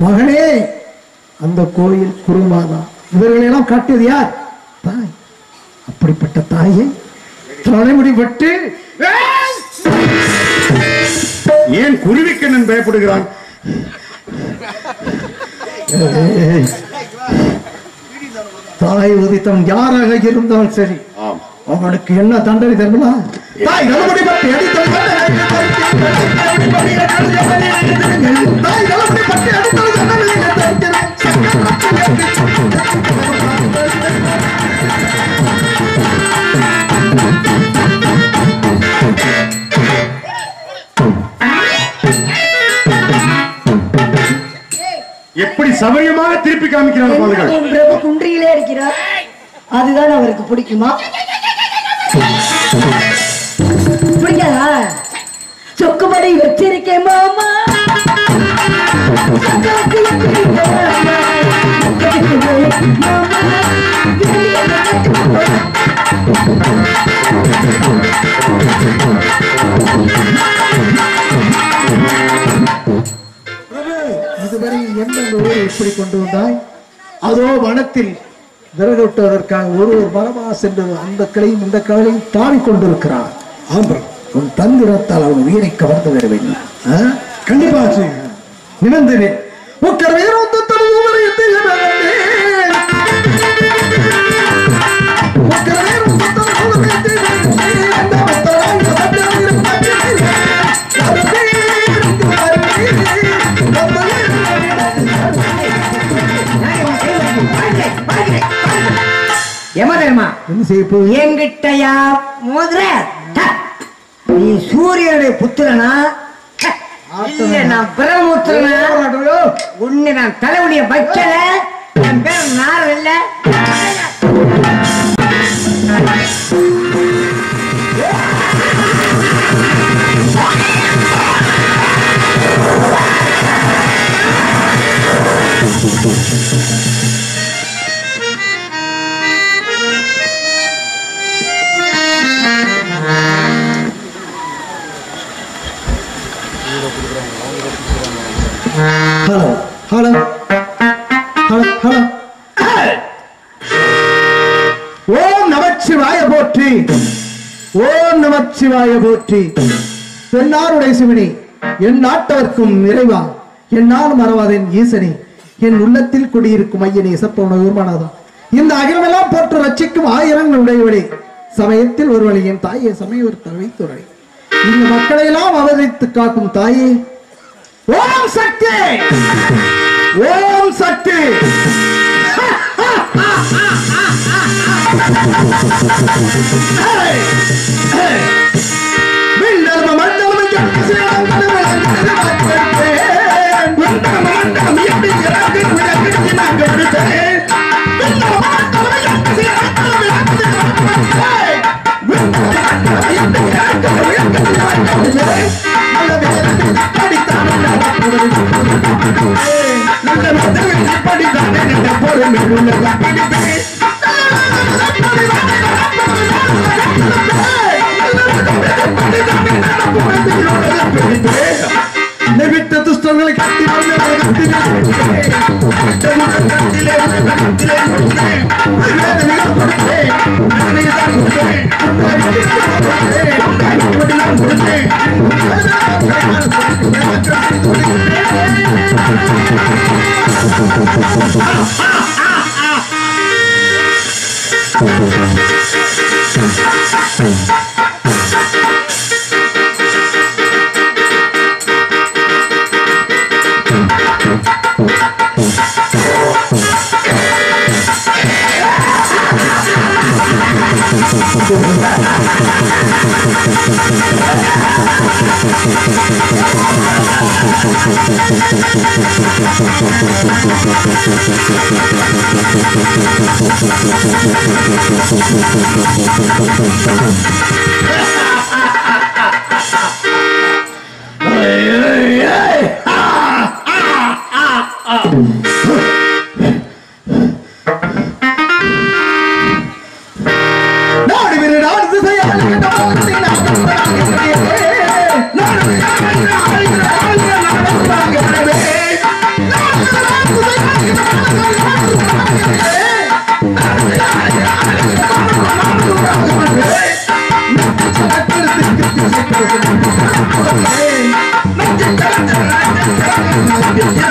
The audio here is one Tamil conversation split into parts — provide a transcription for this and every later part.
மகனே அந்த கோயில் குருமாதா இவர்களெல்லாம் காட்டியது யார் தாய் அப்படிப்பட்ட தாயை தலைமுடி பட்டு ஏன் குருவிக்கண்ணன் பயப்படுகிறான் ஏய், தாய் உதித்தம் யாராக இருந்தாலும் சரி ஆம் அவனுக்கு என்ன தண்டனை தரணுமா தாய் நலமுடி பட்டு அடித்தல் தண்டனை. தாய் நலமுடி பட்டு அடித்தல் தண்டனை. எப்படி சமயமாக திருப்பி காமிக்கிறார் பாருங்கள் என் பிரபு குன்றியிலே இருக்கிறார் அதுதான் அவருக்கு பிடிக்குமா பிடிக்காதா சொக்குமடி வச்சிருக்கேன் மாமா சொக்காக்கு வச்சிருக்கேன் மாமா. மாமா, வெளியே வந்து இதுவரை எந்த ஊரை இப்படி கொண்டு வந்தாய் அதோ வனத்தில் விறகொட்டுவதற்காக ஒரு ஒரு மரமா சென்று அந்த கிளையும் இந்த கிளையும் தாவி கொண்டிருக்கிறான் உன் தந்திரத்தால் அவன் உயிரை கவர்ந்து வர வேண்டும் ஆ? கண்டிப்பா நினைந்தேன் உக்கர் வேறொந்து தருவரை உக்கர் வேறொந்து தருவரை எமதர்மா என்ன செய்ய போய் என்கிட்டயா மோதுற ட. நீ சூரியனுடைய புத்திரனா ட. இல்ல நான் பிரம்மபுத்திரனா உன்னை நான் தலைவலிய வைக்கல என் பேர் நார் இல்ல ஹலோ ஹலோ ஹலோ ஹலோ ஓம் நமச்சிவாய போற்றி ஓம் நமச்சிவாய போற்றி தென்னாருடைய சிவனி என் நாட்டவர்க்கும் நிறைவா என்னால் மறவாதேன் ஈசனே என் உள்ளத்தில் குடியிருக்கும் ஐயனே சப்பவன உருமானாதான் இந்த அகிலமெல்லாம் போற்று ரட்சிக்கும் ஆயிரங்கள் உடையவளே சமயத்தில் ஒருவழி என் தாயே சமய ஒரு தலைவை துறை இந்த மக்களை எல்லாம் அவதரித்து காக்கும் தாயே ஓம் சக்தி ஓம் சக்தி விண்ணர்ம மண்டலம் ஜனசிரம் மண்டலம் எப்படி இறந்து விடக்கிட்டு நான் கெடுத்தேன் விண்ணர்ம மண்டலம் ஜனசிரம் விட்ட துஷ்டங்களை கட்டி நாடு விரு நாடு திசையால் கண்ட பாகத்தை நான் கண்டதாகிறேன். நாடு விரு நாடு நாடு நாடு நாடு நாடு நாடு நாடு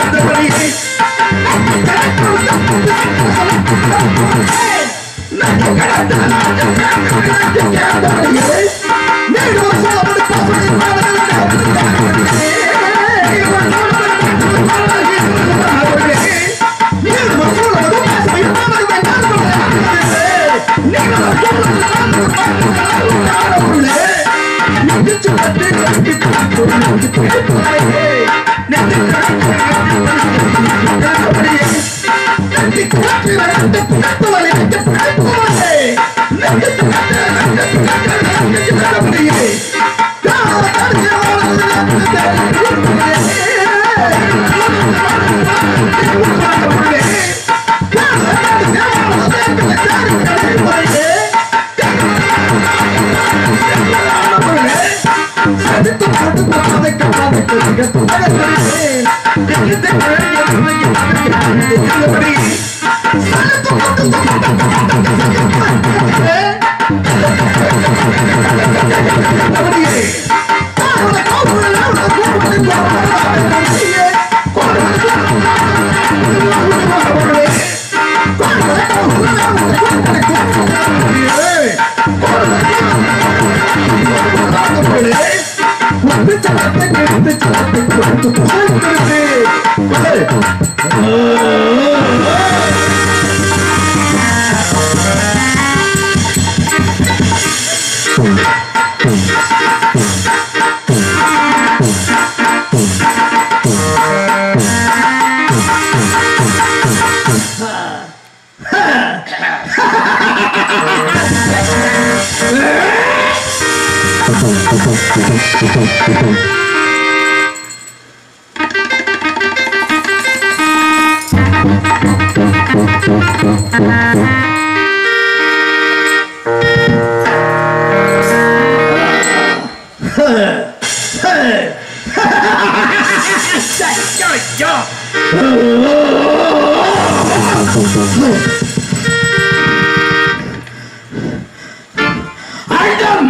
அண்டம்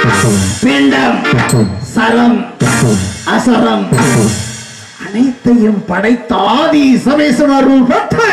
பிண்டம் சரம் அசரம் அனைத்தையும் படைத்த ஆதி சமேசன் அருள் பெற்று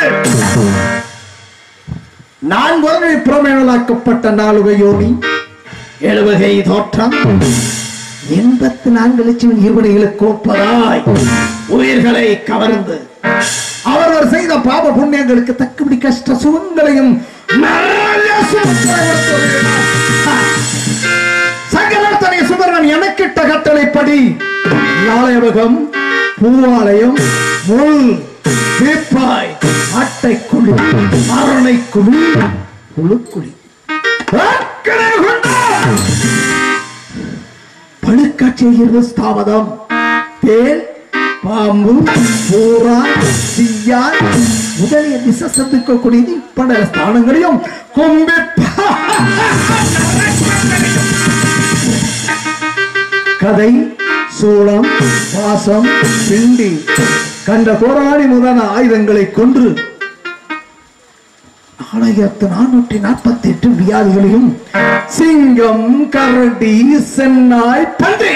நான்கு வருடை புறமேலாக்கப்பட்ட நாலுகை யோனி எழுவகை தோற்றம் எண்பத்தி நான்கு லட்சம் இருபடைகளுக்கு ஒப்பதாய் உயிர்களை கவர்ந்து அவரவர் செய்த பாப புண்ணியங்களுக்கு தக்கபடி கஷ்ட சுகங்களையும் நிறைய சுகங்களையும் கொடுத்துள்ளார். சங்கரத்தனை சுபரன் எனக்கிட்ட கட்டளைப்படி நாளையவகம் பூவாலயம் முள் வேப்பாய் அட்டைக்குழி அரணைக்குழி புழுக்குழி ஏற்கனவே கொண்டார். பழுக்காட்சியில் ஸ்தாபதம் தேல் பாம்பு பூரா தீயா முதலிய விசசத்துக்கக்கூடிய பல ஸ்தானங்களையும் கும்பிப்பா கதை சூளம் பாசம் பிண்டி கண்ட கோராடி முதலான ஆயுதங்களை கொன்று ஆயிரத்து நானூற்றி நாற்பத்தி எட்டு வியாதிகளையும் சிங்கம் கரடி சென்னாய் பன்றி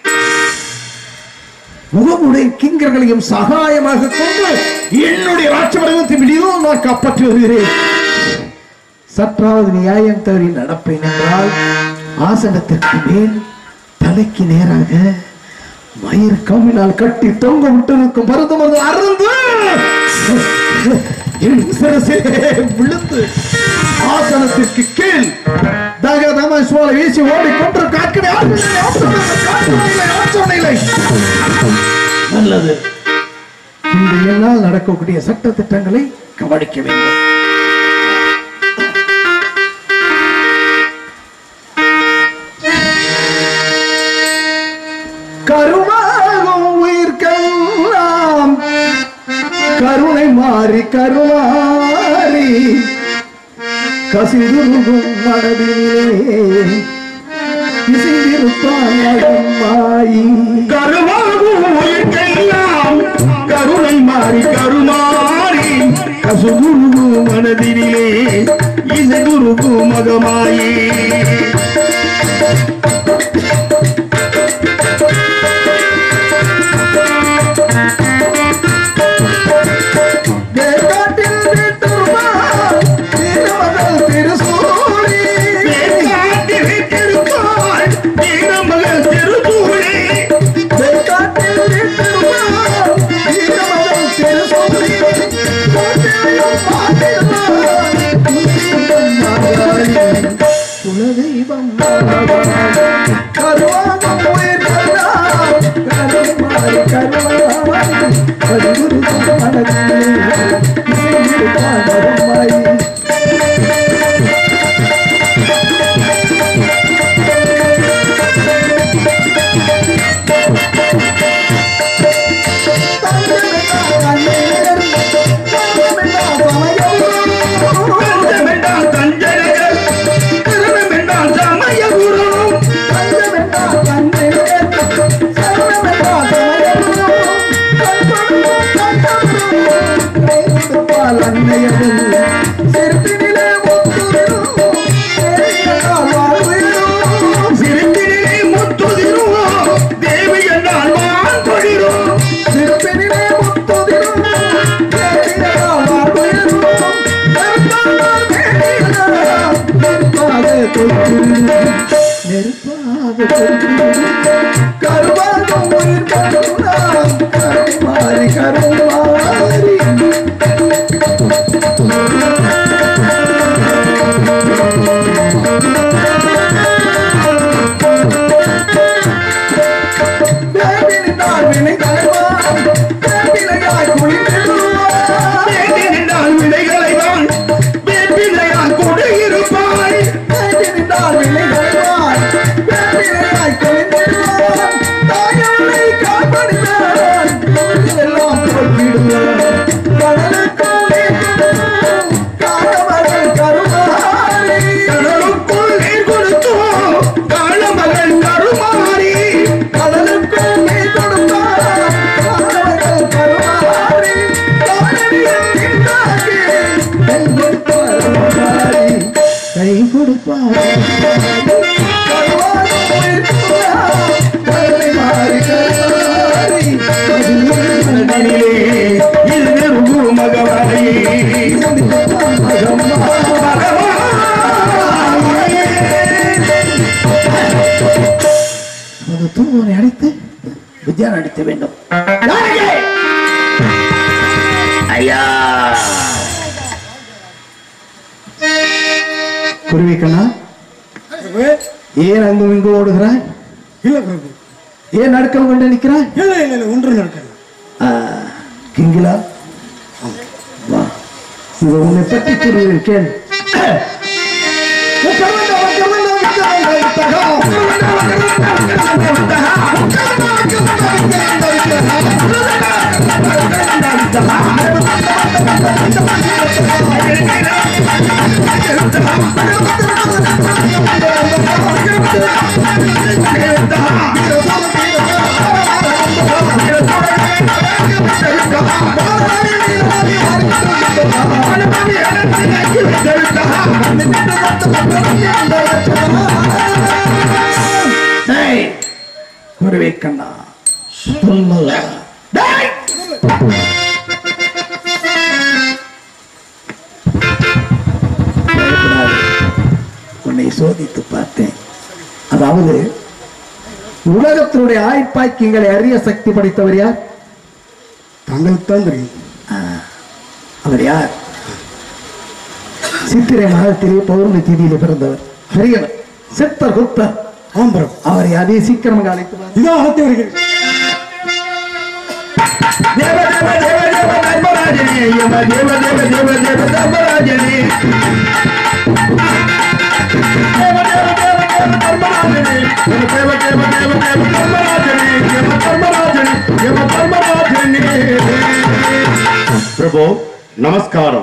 முகமுடைய கிங்கர்களையும் சகாயமாக கொண்டு என்னுடைய ராட்சமரகத்தை விடியும் நான் காப்பாற்றி வருகிறேன் சற்றாவது நியாயம் தவறி நடப்பேன் என்றால் ஆசனத்திற்கு மேல் தலைக்கு நேராக மயிர் கம்மினால் கட்டி தொங்க விட்டிருக்கும் மருந்துமது அருந்து என் சிரசிலே விழுந்து ஆசனத்திற்கு கீழ் தக தம சோழ வீசி ஓடி கொன்று காக்கடை இல்லை நல்லது இந்த என்னால் நடக்கக்கூடிய சட்ட திட்டங்களை கவனிக்க வேண்டும் கருமாகும் உயிர்க்கெல்லாம் கருணை மாறி கருமாறி கசிதுருகும் மனதிலே இசைந்திருப்பாய் கருமாகும் உயிர்க்கெல்லாம் கருணை மாறி கருமாறி கசுகுருகு மனதிலே இசை குருகு மகமாயே என்றால் அன்னையவள் சிறுத்தினிலே முத்துதிரும் தேவியனால் வாழ்விடும் சிறுத்தினிலே முத்துதிரும் தேவி என்றால் மான் கொடிரும் சிறுத்தினிலே முத்துதிரும் தேவியனால் வாழ்விடும் நெருப்பாக தேவியனால் நெருப்பாக கொள்கிறேன் நெருப்பாக கொள்கிறேன் கருவாக உயிர் கருணாம் கருமாறி கருமாறி வேண்டினால் வினை தலைவான் வேண்டிலையாய் குளிர்ந்திடுவான் வேண்டி நின்றால் விடைகளை தான் வேப்பிலையால் கொடியிருப்பாய் வேண்டினால் வினை தலைவான் வேண்டிலையாய் குளிர்ந்திடுவான் தாயவனை காப்படித்தான் எல்லாம் போய்விடுவான் கடலுக்கும் நீக்கும் காலமகள் கருமாறி கடலுக்குள் நீர் கொடுத்தோம் காலமகள் கருமாறி கடலுக்கும் நீ கொடுப்பான் காலமகள் கருமாறி தாயவியம் நின்றாகி கை கொடுப்பார் கை கொடுப்பார் கருவாரி கருமாறி கருமாறி மனதிலே இது நெருங்கு மகவாயி அது தூவனை அடைத்து வித்யா நடிக்க வேண்டும் ஐயா குருவிக்கண்ணா ஏன் அங்கும் இங்கு ஓடுகிறாய் இல்ல பிரபு ஏன் நடுக்கம் கொண்டு நிற்கிறாய் இல்ல இல்ல இல்ல ஒன்று நடக்கல கிங்கிலா வா இது உன்னை பற்றி கூறுகிறேன் கேள் குருவிக்கண்ணா சொல்லுங்க உன்னை சோதித்து பார்த்தேன் அதாவது உலகத்தினுடைய ஆய்ப்பாக்கியங்களை அறிய சக்தி படைத்தவர் யார் தங்களுக்கு தான் தெரியும் அவர் யார் சித்திரை மாதத்திலே பௌர்ணமி தீதியிலே பிறந்தவர் பெரியவர் சித்தர் குப்தர் ஆம் பிரபு அவரை அதே சீக்கிரமாக அழைத்து வா. இதோ அழைத்து வருகிறேன் தேவ தேவ தேவ தேவ தர்மராஜனே யம தேவ தேவ தேவ தேவ தர்மராஜனே தேவ தேவ தேவ தேவ தர்மராஜனே யம தேவ தேவ தேவ தேவ தர்மராஜனே யம தர்மராஜனே யம தர்மராஜனே பிரபு நமஸ்காரம்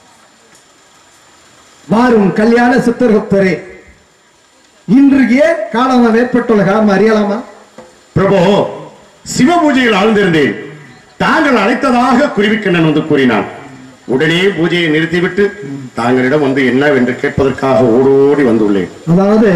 வாரும் கல்யாண சித்தர்குப்தரே இன்று ஏன் காலம் ஏற்பட்டுள்ள காரணம் அறியலாமா பிரபு சிவ பூஜையில் ஆழ்ந்திருந்தேன் தாங்கள் அழைத்ததாக குருவிக்கண்ணன் வந்து கூறினான் உடனே பூஜையை நிறுத்திவிட்டு தாங்களிடம் வந்து என்னவென்று கேட்பதற்காக ஓடோடி வந்துள்ளேன் அதாவது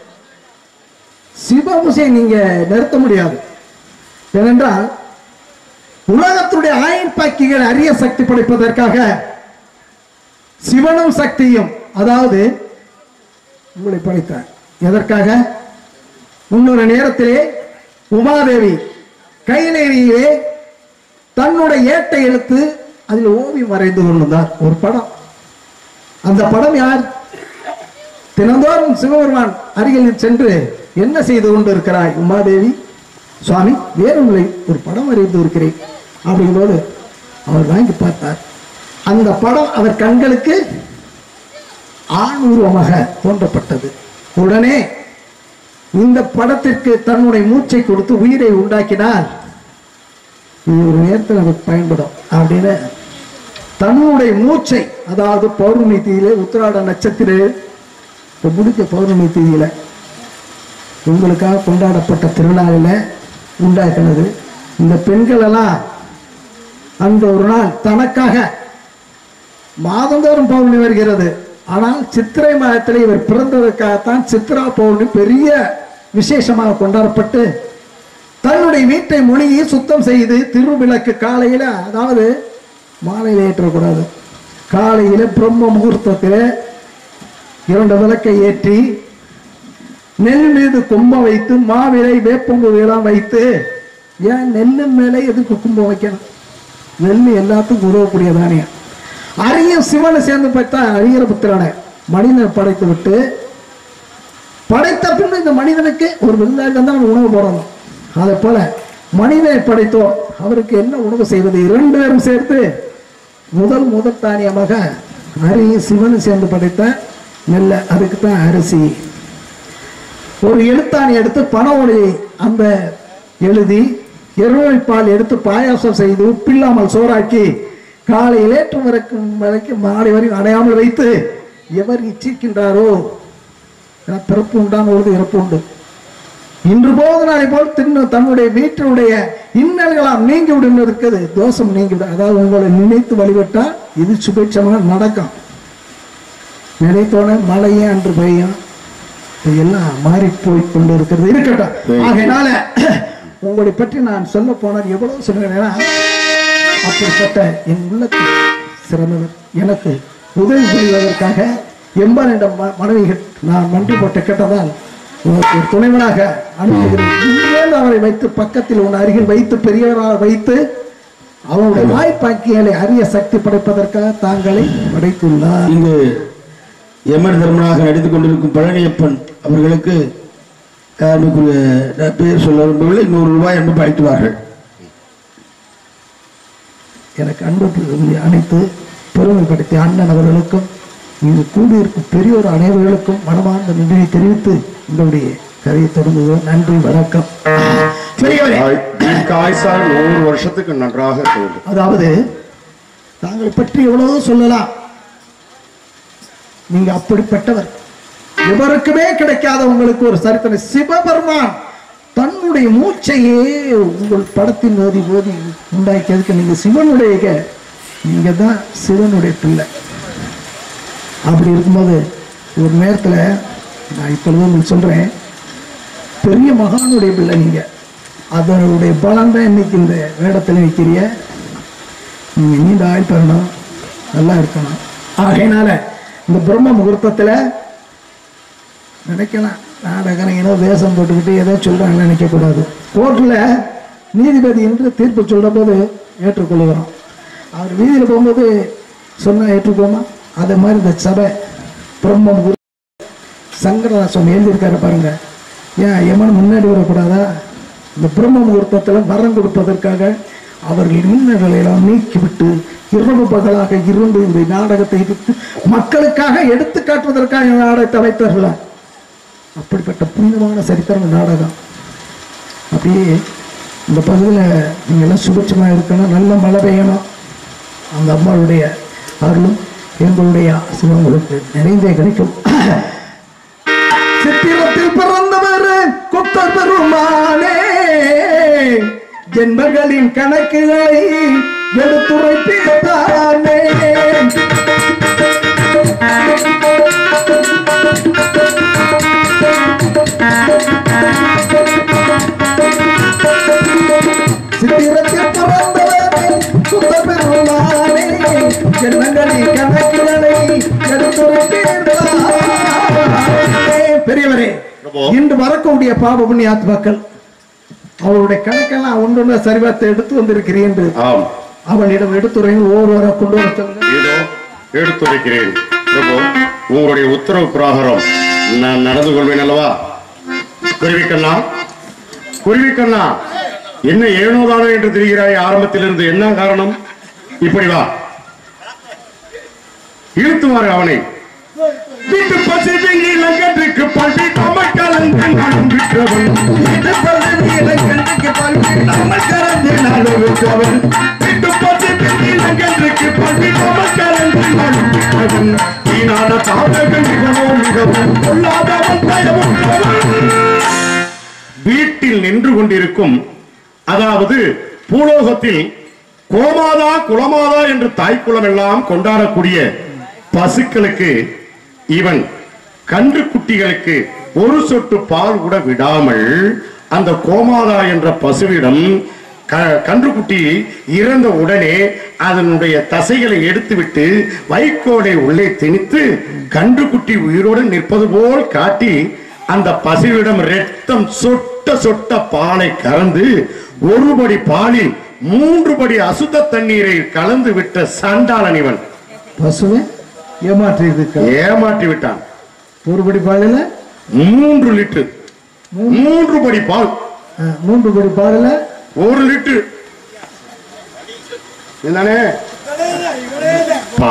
சிவபூசை நீங்க நிறுத்த முடியாது ஏனென்றால் உலகத்துடைய ஆயன்பாக்கிகள் அரிய சக்தி படைப்பதற்காக சிவனும் சக்தியும் அதாவது உங்களை படைத்தார் எதற்காக முன்னொரு நேரத்திலே உமாதேவி கையிலேயே தன்னுடைய ஏட்டை எழுத்து அதில் ஓவியம் வரைந்து கொண்டிருந்தார் ஒரு படம் அந்த படம் யார் தினந்தோறும் சிவபெருமான் அருகில் சென்று என்ன செய்து கொண்டு இருக்கிறாய் உமாதேவி சுவாமி வேறொன்றை ஒரு படம் வரைந்து இருக்கிறேன் அப்படிங்கும்போது அவர் வாங்கி பார்த்தார் அந்த படம் அவர் கண்களுக்கு ஆண் உருவமாக தோன்றப்பட்டது உடனே இந்த படத்திற்கு தன்னுடைய மூச்சை கொடுத்து உயிரை உண்டாக்கினால் இது ஒரு நேரத்தில் நமக்கு பயன்படும் அப்படின்னு தன்னுடைய மூச்சை அதாவது பௌர்ணமி தீயிலே உத்திராட நட்சத்திர இப்ப முடிஞ்ச பௌர்ணமி தீயில உங்களுக்காக கொண்டாடப்பட்ட திருநாளில் உண்டாக்கினது இந்த பெண்கள் எல்லாம் அந்த ஒரு நாள் தனக்காக மாதந்தோறும் பௌர்ணமி வருகிறது ஆனால் சித்திரை மாதத்தில் இவர் பிறந்ததற்காகத்தான் சித்ரா பௌர்ணமி பெரிய விசேஷமாக கொண்டாடப்பட்டு தன்னுடைய வீட்டை முழுகி சுத்தம் செய்து திருவிளக்கு காலையில அதாவது மாலையில் ஏற்றக்கூடாது காலையில பிரம்ம முகூர்த்தத்தில் இரண்டு விளக்கை ஏற்றி நெல் மீது கும்பம் வைத்து மாவிலை வேப்பம்புலாம் வைத்து ஏன் நெல்லு மேலே எதுக்கு கும்பம் வைக்கணும் நெல் எல்லாத்துக்கும் உதவக்கூடிய தானியம் அரிய சிவனை சேர்ந்து பார்த்தா அரியர புத்திரனை மனிதனை படைத்து விட்டு படைத்த பின்பு இந்த மனிதனுக்கு ஒரு விருந்தாளி தான் நம்ம உணவு போடணும் அதை போல மனிதனை படைத்தோம் அவருக்கு என்ன உணவு செய்வது இரண்டு பேரும் சேர்த்து முதல் முதல் தானியமாக அரியும் சிவனும் சேர்ந்து படைத்த நெல்லை அதுக்கு தான் அரிசி ஒரு எழுத்தாணி எடுத்து பண ஒளியை அந்த எழுதி எருமை பால் எடுத்து பாயாசம் செய்து உப்பில்லாமல் சோறாக்கி காலையில் ஏற்று வரைக்கும் வரைக்கும் மாலை வரைக்கும் அடையாமல் வைத்து எவர் இச்சிக்கின்றாரோ ஏன்னா பிறப்பு உண்டான பொழுது இறப்பு உண்டு இன்று போது நாளை போல் தின்னு தன்னுடைய வீட்டினுடைய இன்னல்களாம் நீங்கி விடும் இருக்குது தோஷம் நீங்கி விடும் அதாவது உங்களை நினைத்து வழிபட்டா இது சுபேட்சமாக நடக்கும் நினைத்தோட மழையே அன்று பெய்யும் இது எல்லாம் மாறி போய் கொண்டு இருக்கிறது இருக்கட்டும் ஆகையினால உங்களை பற்றி நான் சொல்ல போனால் எவ்வளவு சொல்லுகிறேன் அப்படிப்பட்ட என் உள்ளத்தில் சிறந்தவர் எனக்கு உதவி புரிவதற்காக எண்பனிடம் மனைவிகள் நான் நன்றி போட்டு கேட்டதால் உனக்கு ஒரு துணைவனாக அனுப்புகிறேன் இனிமேல் அவரை வைத்து பக்கத்தில் உன் அருகில் வைத்து பெரியவராக வைத்து அவனுடைய வாய்ப்பாக்கியலை அறிய சக்தி படைப்பதற்காக தாங்களை படைத்துள்ளார் இங்கு எமர் தர்மனாக நடித்துக் கொண்டிருக்கும் பழனியப்பன் அவர்களுக்கு யாருக்குரிய பேர் சொல்ல விரும்பவில்லை நூறு ரூபாய் என்று அளித்துவார்கள் எனக்கு அன்பு புரிந்து அனைத்து பெருமைப்படுத்திய அண்ணன் அவர்களுக்கும் இங்கு கூடியிருக்கும் பெரியோர் அனைவர்களுக்கும் மனமார்ந்த நன்றியை தெரிவித்து உங்களுடைய கதையை தொடங்குகிறோம் நன்றி வணக்கம் பெரியவரே காய்சால் நூறு வருஷத்துக்கு நன்றாக தோன்றும் அதாவது தாங்களை பற்றி எவ்வளவோ சொல்லலாம் நீங்க அப்படிப்பட்டவர் எவருக்குமே கிடைக்காத உங்களுக்கு ஒரு சரித்திரம் சிவபெருமான் தன்னுடைய மூச்சையே உங்கள் படத்தின் ஓதி ஓதி உண்டாக்கியதுக்கு நீங்க சிவனுடைய நீங்க தான் சிவனுடைய பிள்ளை அப்படி இருக்கும்போது ஒரு நேரத்தில் நான் இப்பொழுது உங்களுக்கு சொல்றேன் பெரிய மகானுடைய பிள்ளை நீங்க அதனுடைய பலம் தான் இன்னைக்கு இந்த வேடத்தில் நிற்கிறிய நீங்க நீண்ட ஆயுள் பெறணும் நல்லா இருக்கணும் ஆகையினால இந்த பிரம்ம முகூர்த்தத்தில் நினைக்கலாம் நாடகம் ஏதோ வேஷம் போட்டுக்கிட்டு ஏதோ சொல்றாங்கன்னு நினைக்கக்கூடாது கோர்ட்டில் நீதிபதி என்று தீர்ப்பு சொல்ற போது ஏற்றுக்கொள்கிறோம் அவர் வீதியில் போகும்போது சொன்னா ஏற்றுக்கோமா அதே மாதிரி இந்த சபை பிரம்ம முகூர்த்தம் சங்கரதாசம் எழுதியிருக்காரு பாருங்க ஏன் எமன் முன்னாடி வரக்கூடாதா இந்த பிரம்ம முகூர்த்தத்தில் வரம் கொடுப்பதற்காக அவர்கள் இன்னல்களையெல்லாம் நீக்கிவிட்டு இரவு பகலாக இருந்து இந்த நாடகத்தை எடுத்து மக்களுக்காக எடுத்து காட்டுவதற்காக இந்த நாடகத்தை வைத்தார்களா அப்படிப்பட்ட புனிதமான சரித்திரம் இந்த நாடகம் அப்படியே இந்த பகுதியில் நீங்கள் எல்லாம் சுபிட்சமாக இருக்கணும் நல்ல மழை பெய்யணும் அந்த அம்மாவுடைய அருளும் எங்களுடைய ஆசீர்வாதம் உங்களுக்கு நிறைந்தே கிடைக்கும் சித்திரத்தில் பிறந்தவர் குத்த பெருமானே ஜென்மங்களின் கணக்குகளை எடுத்துரைப்பித்தானே சித்திரத்தில் பிறந்தவர் குத்த பெருமானே ஜென்மங்களின் கணக்குகளை எடுத்துரைப்பித்தானே பெரியவரே பிரபு. இன்று வரக்கூடிய பாப புண்ணியாத்மாக்கள் அவருடைய கணக்கெல்லாம் ஒன்றொன்று சரிபார்த்து எடுத்து வந்திருக்கிறேன் என்று ஆம் அவனிடம் எடுத்துரையில் ஒவ்வொருவரை கொண்டு வர சொல்லுங்க ஏதோ எடுத்துரைக்கிறேன் பிரபு உங்களுடைய உத்தரவு பிரகாரம் நான் நடந்து கொள்வேன் அல்லவா குருவிக்கண்ணா குருவிக்கண்ணா என்ன ஏனோதானோ என்று தெரிகிறாய் ஆரம்பத்திலிருந்து என்ன காரணம் இப்படி வா இழுத்துமாறு அவனை வீட்டு பசிபின் இளங்கன்றுக்கு பல்வி நமக்கலங்கங்களும் விற்றவன் வீட்டு பசிபின் இளங்கன்றுக்கு பல்வி நமக்கலங்கங்களும் விற்றவன் வீட்டு பசிபின் இளங்கன்றுக்கு பல்வி நமக்கலங்கங்களும் விற்றவன் வீணான சாதகங்கள் மிகவும் மிகவும் கொள்ளாதவன் தயவும் வீட்டில் நின்று கொண்டிருக்கும் அதாவது பூலோகத்தில் கோமாதா குலமாதா என்று தாய்க்குளம் எல்லாம் கொண்டாடக்கூடிய பசுக்களுக்கு இவன் கன்று குட்டிகளுக்கு ஒரு சொட்டு பால் கூட விடாமல் அந்த கோமாதா என்ற பசுவிடம் க- கன்றுக்குட்டி இறந்த உடனே அதனுடைய தசைகளை எடுத்துவிட்டு வைக்கோலை உள்ளே திணித்து கன்றுக்குட்டி உயிருடன் நிற்பது போல் காட்டி அந்த பசுவிடம் ரத்தம் சொட்ட சொட்ட பாலை கறந்து ஒருபடி பாலில் மூன்று படி அசுத்த தண்ணீரை கலந்து விட்ட சண்டாளன் இவன் பசுவை ஏமாற்றி இருக்க ஏமாற்றி விட்டான் ஒருபடி பாலில மூன்று லிட்டர் மூன்று படி பால் அஹ், மூன்று படி பாலில ஒரு லிட்டர் என்னண்ணே பா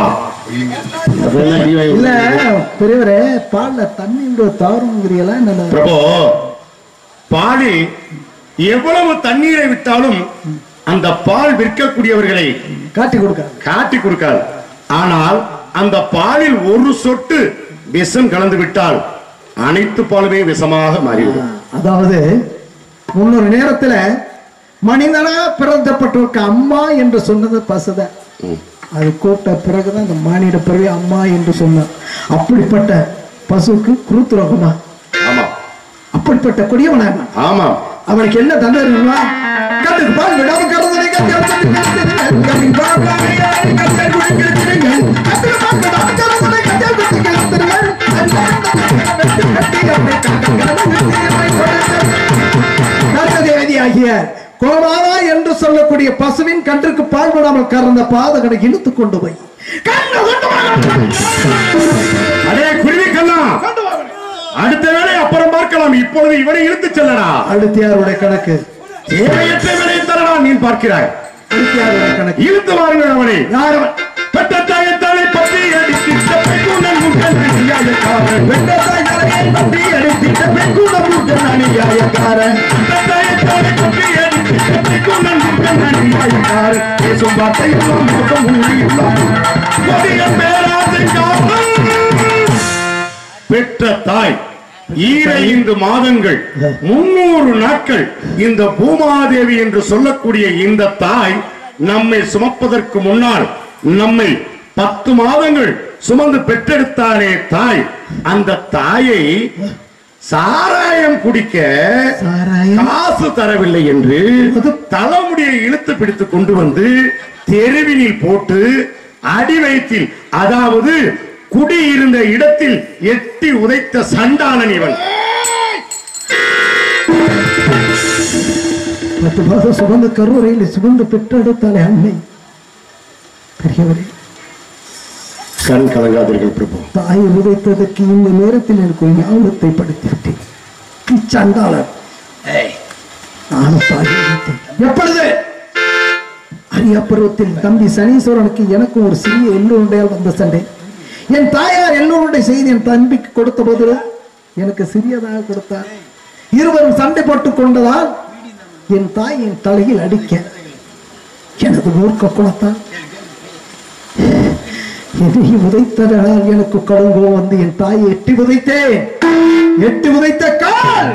இல்ல பெரியவரே பால்ல தண்ணி தாருங்கிறீங்களா என்ன பிரபு பாலில் எவ்வளவு தண்ணீரை விட்டாலும் அந்த பால் விற்கக்கூடியவர்களை காட்டி கொடுக்காங்க காட்டி கொடுக்காது ஆனால் அந்த பாலில் ஒரு சொட்டு விஷம் கலந்து விட்டால் அனைத்து பாலுமே விஷமாக மாறிவிடும் அதாவது முன்னொரு நேரத்துல மனிதனா பிறந்தப்பட்டிருக்க அம்மா என்று சொன்னது பசுதான் அது கூட்ட பிறகுதான் அந்த மானிட பிறகு அம்மா என்று சொன்னார் அப்படிப்பட்ட பசுக்கு குருத்துரோகமா ஆமா அப்படிப்பட்ட கொடியவனாக ஆமா அவனுக்கு என்ன தந்தை இருக்குங்களா கண்ணுக்கு பால் விடாம கறந்ததை கண்ணுக்கு பால் கண்ணுக்கு குடிக்கிறீர்கள். கண்ணுக்கு பால் விடாம கறந்ததை கண்ணுக்கு நரகதேவதியாகிய கோமாதா என்று சொல்லக்கூடிய பசுவின் கன்றுக்கு பால் விடாமல் கறந்த பாதகனை இழுத்துக் கொண்டு போய் கண்ணு கொண்டு வா. அடே குருவி கண்ணா அடுத்த வேலை அப்புறம் பார்க்கலாம் இப்பொழுது இவனை இழுத்து செல்லடா அடுத்து யாருடைய கணக்கு தேவையற்ற வேலையை தரடா நீ பார்க்கிறாய் அடுத்து யாருடைய கணக்கு இழுத்து வாருங்கள் அவனை யார் அவன்? பெற்ற தாயத்தாலை பற்றி அடித்திட்ட பெண்குணன் முகன் நியாயக்காரன். பெற்ற தாயத்தாலை பற்றி அடித்திட்ட பெண்குணன் முகன் அநியாயக்காரன். பெற்ற தாயத்தாலை பற்றி அடித்திட்ட பெண்குணன் முகன் அநியாயக்காரன். பேசும் வார்த்தையெல்லாம் முகம் உண்மையில்லாம். கொடிய பேராசைக்காரன். பெற்ற தாய் ஈரைந்து மாதங்கள் முன்னூறு நாட்கள் இந்த பூமாதேவி என்று சொல்லக்கூடிய இந்த தாய் நம்மை சுமப்பதற்கு முன்னால் நம்மை பத்து மாதங்கள் சுமந்து பெற்றெடுத்தாரே தாய் அந்த தாயை சாராயம் குடிக்க சாராயம்? காசு தரவில்லை என்று தலைமுடியை இழுத்து பிடித்து கொண்டு வந்து தெருவினில் போட்டு அடி வயிற்றில் அதாவது குடி இருந்த இடத்தில் எட்டி உதைத்த சண்டாளன் இவன் பத்து மாதம் சுமந்த கருவறையில் சுமந்து பெற்றெடுத்தாலே அன்னை பெரியவரே கண் கலங்காதீர்கள் பிரபு தாயை உதைத்ததற்கு இந்த நேரத்தில் எனக்கு ஒரு ஞாபகத்தை படுத்தி விட்டேன் இச்சண்டாளர் நானும் தாயை உதைத்தேன் எப்பொழுது அரிய பருவத்தில் தம்பி சனீஸ்வரனுக்கு எனக்கும் ஒரு சிறிய எல்லோருடையால் வந்த சண்டை என் தாயார் எல்லோருடைய செய்தி என் தம்பிக்கு கொடுத்த போது எனக்கு சிறியதாக கொடுத்தார் இருவரும் சண்டை போட்டுக் கொண்டதால் என் தாய் என் தலையில் அடிக்க எனது மூர்க்க குலத்தான் என்னை உதைத்ததனால் எனக்கு கடுங்கோம் வந்து என் தாயை எட்டி உதைத்தேன் எட்டி உதைத்த கால்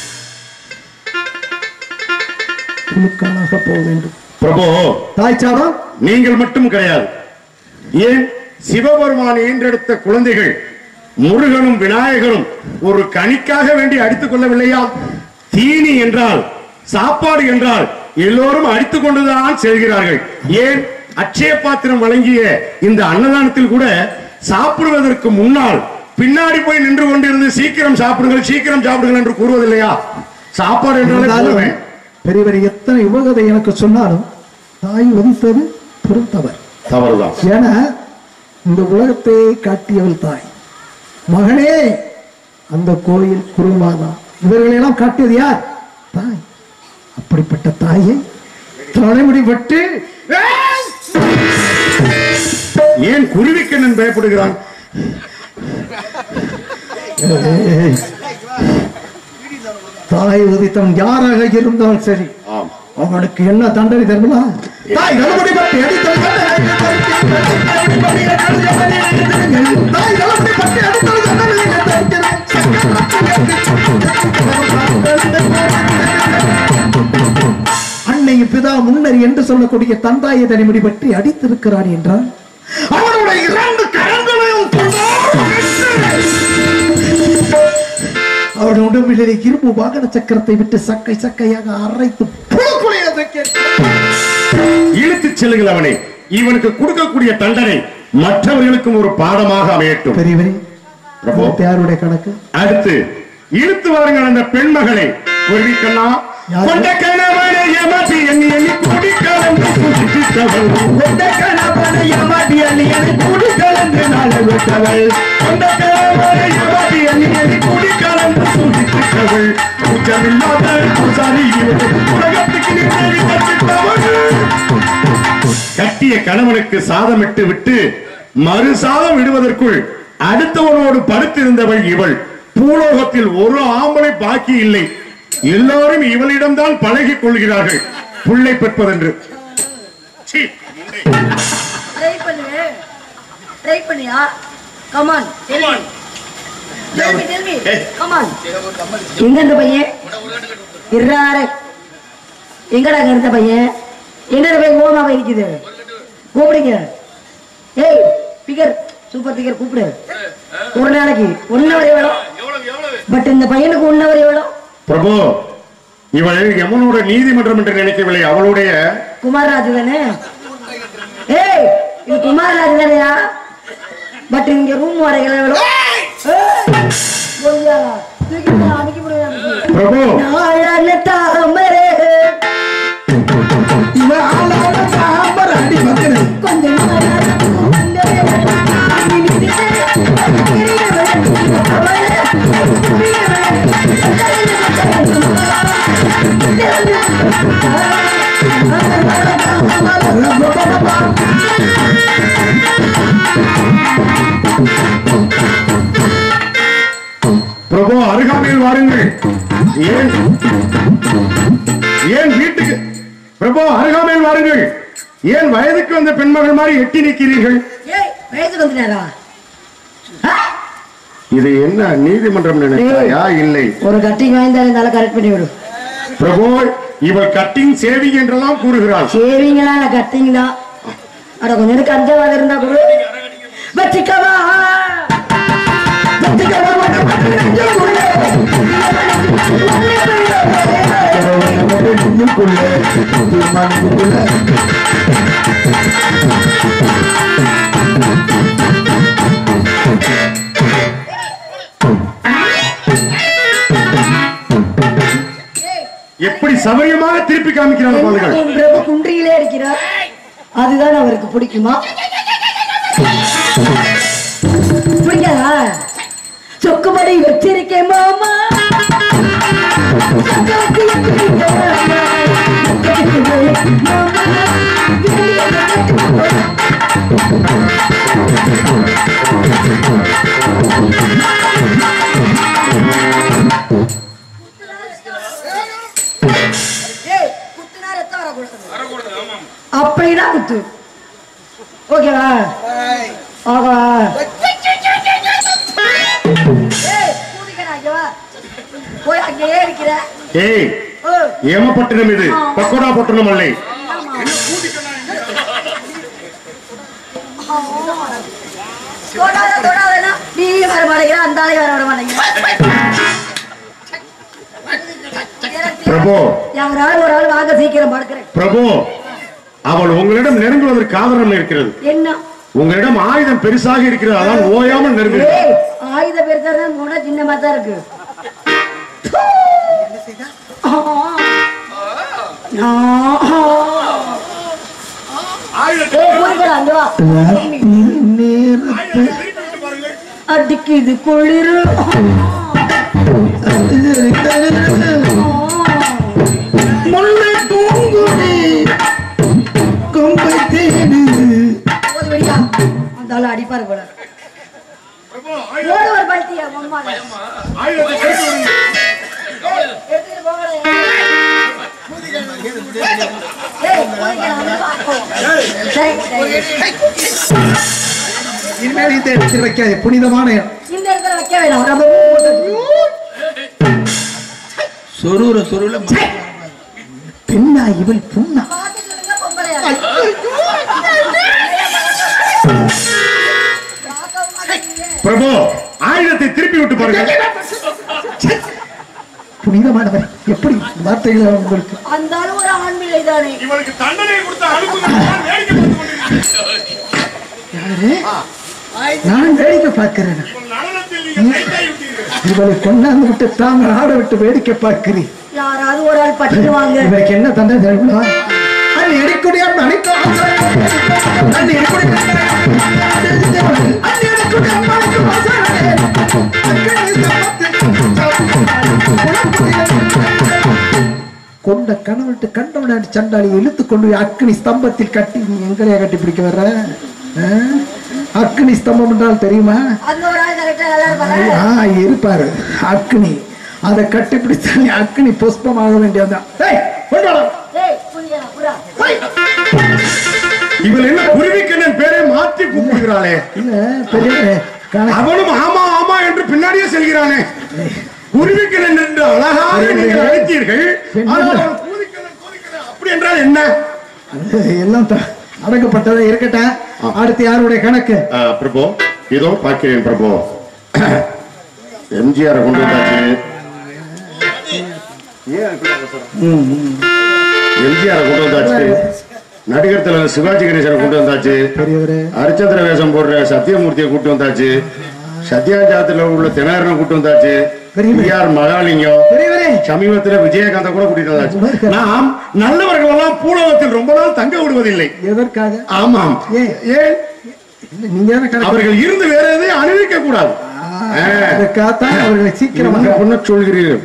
புழுக்காலாக போக வேண்டும் பிரபு தாய் சாடம் நீங்கள் மட்டும் கிடையாது ஏன் சிவபெருமான் ஈன்றெடுத்த குழந்தைகள் முருகனும் விநாயகரும் ஒரு கனிக்காக வேண்டி அடித்துக் கொள்ளவில்லையா தீனி என்றால் சாப்பாடு என்றால் எல்லோரும் அடித்துக் கொண்டுதான் செல்கிறார்கள் ஏன் அட்சய பாத்திரம் வழங்கிய இந்த அன்னதானத்தில் கூட சாப்பிடுவதற்கு முன்னால் பின்னாடி போய் நின்று கொண்டிருந்து சீக்கிரம் சாப்பிடுங்கள் சீக்கிரம் சாப்பிடுங்கள் என்று கூறுவதில்லையா சாப்பாடு என்றாலே இருந்தாலும் போதுமே. பெரியவர் எத்தனை உபகதை எனக்கு சொன்னாலும் தாய் உதித்தது பெருந்தவர் தவறுதான் ஏன்னா இந்த உலகத்தை காட்டியவள் தாய் மகனே அந்த கோயில் குருமாதா இவர்களெல்லாம் காட்டியது யார் தாய் அப்படிப்பட்ட தாயை தலைமுடி பட்டு ஏன் குருவிக்கண்ணன் பயப்படுகிறான் தாய் உதித்தவன் யாராக இருந்தாலும் சரி ஆம் அவனுக்கு என்ன தண்டனை தருமா தாய் தலைமுடி பட்டு அடித்தவன் தாய் தலைமுடி பட்டு அடித்தவன் அன்னை பிதா முன்னர் என்று சொல்லக்கூடிய தந்தாய தனிமுடி பற்றி அடித்திருக்கிறான் என்றால் அவனுடைய இரண்டு கரங்களையும் அவன் உடம்பிலே இரும்பு வாகன சக்கரத்தை விட்டு சக்கை சக்கையாக அரைத்து புழுக்குலையை இழுத்துச் செல்லுங்கள் அவனை இவனுக்கு கொடுக்கக்கூடிய தண்டனை மற்றவர்களுக்கும் ஒரு பாடமாக அமையட்டும் பெரியவரே பிரபு. யாருடைய கணக்கு அடுத்து இழுத்து வாருங்கள் அந்த பெண்மகளை குருவிக்கண்ணா யாரு? கொண்ட கணவனை ஏமாற்றி எண்ணி எண்ணி குடி கலந்து குடித்தவள் கொண்ட கணவனை ஏமாற்றி எண்ணி எண்ணி குடி கலந்து நாளை விட்டவள் கொண்ட கணவனை ஏமாற்றி எண்ணி எண்ணி குடி கலந்து குடித்தவள் குற்றமில்லாத பூசாரி இவள். உலகத்துக்கு நிம்மதி கற்பித்தவள். கட்டிய கணவனுக்கு சாதமிட்டு விட்டு மறு சாதம் விடுவதற்குள் அடுத்தவனோடு படுத்திருந்தவள் இவள் பூலோகத்தில் ஒரு ஆம்பளை பாக்கி இல்லை எல்லாரும் இவளிடம்தான் பழகிக் கொள்கிறார்கள் புள்ளை பெற்பதென்று சீ, ட்ரை பண்ணுங்க ட்ரை பண்ணியா come on Come on. Tell me tell me Hey. Come on எங்க இந்த பையன் இருறாரு எங்கடா அங்க இருந்த பையன் என்னோட பையன் ஓமாவா இருக்குது கூப்பிடுங்க ஏய் பிகர் சூப்பர் பிகர் கூப்பிடு ஒரு நாளைக்கு ஒன்னு வரை வேணும் பட் இந்த பையனுக்கு ஒன்னு வரை வேணும் பிரபு இவள் யமனோட நீதிமன்றம் என்று நினைக்கவில்லை அவளுடைய குமாரராஜ் தானே ஏய் இது குமாரராஜ் தானையா பட் இங்க ரூம் வாடகை எவ்வளவு ஏய், பொய்யா? தூக்கி போடு, அமுக்கி போடு, அமுக்கி. பிரபு நாளான தாமரை இவன் ஆளான சாம்பர் அடி மக்கள் கொஞ்ச நாளான பூந்தரே, நீ நினைத்தே, தெரியவளே, அவளே, பிரபு அருகாமையில் வாருங்கள் ஏன் ஏன் வீட்டுக்கு பிரபு அருகாமையில் வாருங்கள் ஏன் வயதுக்கு வந்த பெண்மகள் மாதிரி எட்டி நிற்கிறீர்கள் ஏய் வயசுக்கு வந்துட்டாரா இது என்ன நீதிமன்றம் நினைக்கிறாயா இல்லை ஒரு கட்டிங் வாய்ந்தாலும் இருந்தாலும் கரெக்ட் பண்ணி விடு பிரபு இவள் கட்டிங் சேவிங் என்றெல்லாம் கூறுகிறாள் சேவிங்களா இல்ல கட்டிங் தான் அட கொஞ்ச நேரம் கஞ்சவாத இருந்தா கூட வச்சுக்கவா எப்படி சமயமாக திருப்பி காமிக்கிறாங்க பாருங்கள் உன் பிரபு குன்றியிலே இருக்கிறார் அதுதான் அவருக்கு பிடிக்குமா பிடிக்காதா சொக்குபடி வச்சிருக்கேன் மாமா சொக்கவத்தி வச்சிருக்கேன் மாமா. அப்படின்னா குத்து ஓகேவா ஆகா ஏய், கூதிக்கடா, இங்க வா. போய் அங்கேயே இருக்கிற ஏய் ஓ, ஏமப்பட்டினம் இது பக்கோடா பட்டணம் அல்ல தொடாத தொடாதன்னா நீ வர மாட்டேங்கிற அந்த ஆளே வர வர மாட்டேங்கிற பிரபு யாராவது ஒரு ஆள் வாங்க சீக்கிரம் படுக்கிறேன் பிரபு அவள் உங்களிடம் நெருங்குவதற்கு ஆதரவு இருக்கிறது என்ன உங்களிடம் ஆயுதம் பெருசாக இருக்கிறது அதான் ஓயாமல் நெருங்குகிறது ஏய், ஆயுத பெருசா தான் போனா சின்னமா தான் இருக்கு ஏய், போய்க்கடா, அங்க வா. அடிக்குது குளிரு முல்லை பூங்குடி கொம்பை தேடு போது வெடியா. அந்த ஆளு அடிப்பாரு போல ஓடு ஒரு பல்ட்டியா அம்மால எடுத்துட்டு போங்கடா. ஏய், போய்க்கடா, வந்து பார்ப்போம். சரி, சரி. இனிமேல் இந்த இடத்தில் வைக்காதே புனிதமான இடம் இந்த இடத்துல வைக்க வேணாம் நம்ம போட்டு சொருகிற சொருவில் பெண்ணா இவள் புண்ணா பார்த்து சொல்லுங்க பொம்பளை பிரபு ஆயுதத்தை திருப்பி விட்டு பாருங்க புனிதமானவர் எப்படி இந்த வார்த்தைகள் உங்களுக்கு அந்த அளவு ஒரு ஆண்மையை தானே இவனுக்கு தண்டனை கொடுத்த அனுப்புகிறான் வேடிக்கை பார்த்துக் கொண்டிருக்கிறேன். யாரு நான் வேடிக்கை பார்க்கிறேன் இவன் நடனத்தில் நீங்கள் கைதாகி விட்டீர்கள். இவளை கொண்டாந்து விட்டு தாங்கள் ஆட விட்டு வேடிக்கை பார்க்கிறீ யாராவது ஒரு ஆள் பட்டுவாங்க இவருக்கு என்ன தண்டனை தெரியுமா அண்ணி எடிக்குடியார் அனைத்து அண்ணி கொண்ட கணவன்ட்டு கண்டவனாடி சண்டாளி இழுத்து கொண்டு போய் அக்னி ஸ்தம்பத்தில் கட்டி நீ எங்களையா கட்டி பிடிக்க வர்ற ஆ? அக்னி ஸ்தம்பம் என்றால் தெரியுமா அந்த ஒரு ஆள் கரெக்டா நல்லா இருப்பாங்க ஆ இருப்பாரு அக்னி அதை கட்டி பிடித்தாலே அக்னி புஷ்பமாக வேண்டியதுதான் ஏய், கொண்டு வாடா. ஏய் புரியா புறா இவள் என்ன குருவிக்கண்ணன் பேரை மாற்றி கூப்பிடுகிறாளே இல்ல பெரிய கணக்கு அவனும் ஆமா ஆமா என்று பின்னாடியே செல்கிறானே குருவிக்கண்ணன் என்று அழகாக நீங்கள் அழைத்தீர்கள் ஆனால் அவன் கூதிக்கண்ணன், கூதிக்கண்ணன் அப்படி என்றால் என்ன எல்லாம் த- அடக்கப்பட்டதா இருக்கட்டும் அடுத்து யாருடைய கணக்கு ஆ, பிரபு இதோ பார்க்கிறேன் பிரபு எம்ஜிஆர் கொண்டு வந்தாச்சு எம்ஜிஆர் கொண்டு வந்தாச்சு நடிகர் தலைவர் சிவாஜி கணேசனை கொண்டு வந்தாச்சு பெரியவரே ஹரிச்சந்திர வேஷம் போடுற சத்தியமூர்த்தியை கூட்டு வந்தாச்சு சத்யாஜாத்துல உள்ள தினகரனை கூட்டு வந்தாச்சு பெரியவரே. ஆர் மகாலிங்கம் பெரியவரே சமீபத்துல விஜயகாந்த கூட கூட்டிட்டு வந்தாச்சு நாம் நல்லவர்கள் எல்லாம் பூலகத்தில் ரொம்ப நாள் தங்க விடுவதில்லை எதற்காக ஆமாம் ஏன்? ஏன் இல்ல, நீங்க தானே கணக்கு அவர்கள் இருந்து வேற எதையும் அணிவிக்க கூடாது அதுக்காகத்தான் அவர்களை சீக்கிரமாக பொண்ண சொல்கிறீர்கள்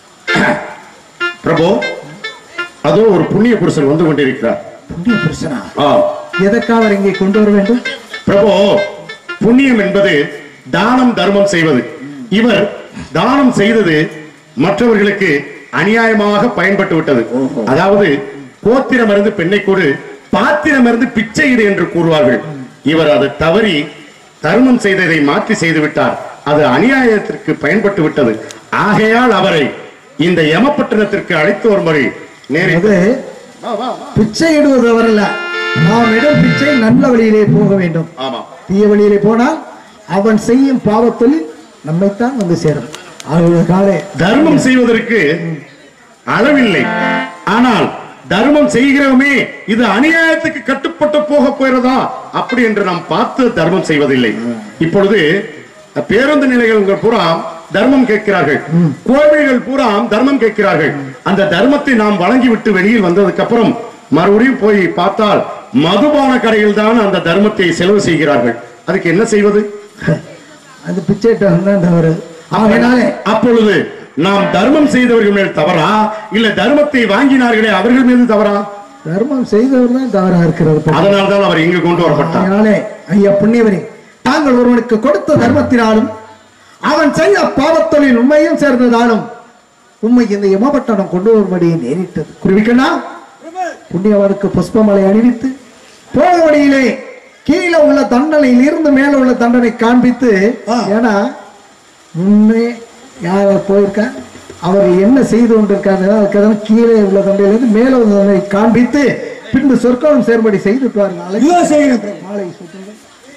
பிரபு அதோ ஒரு புண்ணிய புருஷன் வந்து கொண்டிருக்கிறார் புண்ணிய புருஷனா ஆம் எதற்காக அவர் இங்கே கொண்டு வர வேண்டும் பிரபு புண்ணியம் என்பது தானம் தர்மம் செய்வது இவர் தானம் செய்தது மற்றவர்களுக்கு அநியாயமாக பயன்பட்டு விட்டது அதாவது கோத்திரம் இருந்து பெண்ணை கொடு பாத்திரம் இருந்து பிச்சையிடு என்று கூறுவார்கள் இவர் அதை தவறி தர்மம் செய்ததை மாற்றி செய்து விட்டார் அது அநியாயத்திற்கு பயன்பட்டு விட்டது ஆகையால் அவரை இந்த யமப்பட்டணத்திற்கு அழைத்து வரும்படி நேரிட்டு அது பிச்சை இடுவது வரல நாம் இடும் பிச்சை நல்ல வழியிலே போக வேண்டும் ஆமா தீய வழியிலே போனால் அவன் செய்யும் பாவத்தொழில் நம்மைத்தான் வந்து சேரும் அவருடைய காலே தர்மம் செய்வதற்கு அளவில்லை ஆனால் தர்மம் செய்கிறோமே இது அநியாயத்துக்கு கட்டுப்பட்டு போக போகிறதா அப்படி என்று நாம் பார்த்து தர்மம் செய்வதில்லை இப்பொழுது பேருந்து நிலையங்கள் பூரா தர்மம் கேட்கிறார்கள் கோவில்கள் பூரா தர்மம் கேட்கிறார்கள் அந்த தர்மத்தை நாம் வழங்கிவிட்டு வெளியில் வந்ததுக்கு அப்புறம் மறுபடியும் போய் பார்த்தால் மதுபான கடையில் தான் அந்த தர்மத்தை செலவு செய்கிறார்கள் அதுக்கு என்ன செய்வது அது பிச்சைட்ட தான் தவறு ஆகையினாலே அப்பொழுது நாம் தர்மம் செய்தவர்கள் மேல் தவறா இல்ல தர்மத்தை வாங்கினார்களே அவர்கள் மீது தவறா தர்மம் செய்தவர் தான் தவறா இருக்கிறது அதனால்தான் அவர் இங்கு கொண்டு வரப்பட்டார் அதனாலே ஐயா புண்ணியவரே தாங்கள் ஒருவனுக்கு கொடுத்த தர்மத்தினாலும் அவன் செய்த பாவத்தொழில் உண்மையும் சேர்ந்ததாலும் உண்மை இந்த யமபட்டணம் கொண்டு வரும்படி நேரிட்டது குருவிக்கண்ணா புண்ணியவனுக்கு புஷ்பமலை அணிவித்து போக வழியிலே கீழே உள்ள தண்டனையில் இருந்து மேல உள்ள தண்டனை காண்பித்து ஏன்னா முன்னே யார் போயிருக்கா அவர் என்ன செய்து கொண்டிருக்காரு அதுக்கு கீழே உள்ள தண்டையிலிருந்து மேல உள்ள தண்டனை காண்பித்து பின்பு சொற்களும் சேர்படி செய்து நாளை இதோ செய்கிறேன் பிரபு. மாலை சுற்றுங்கள்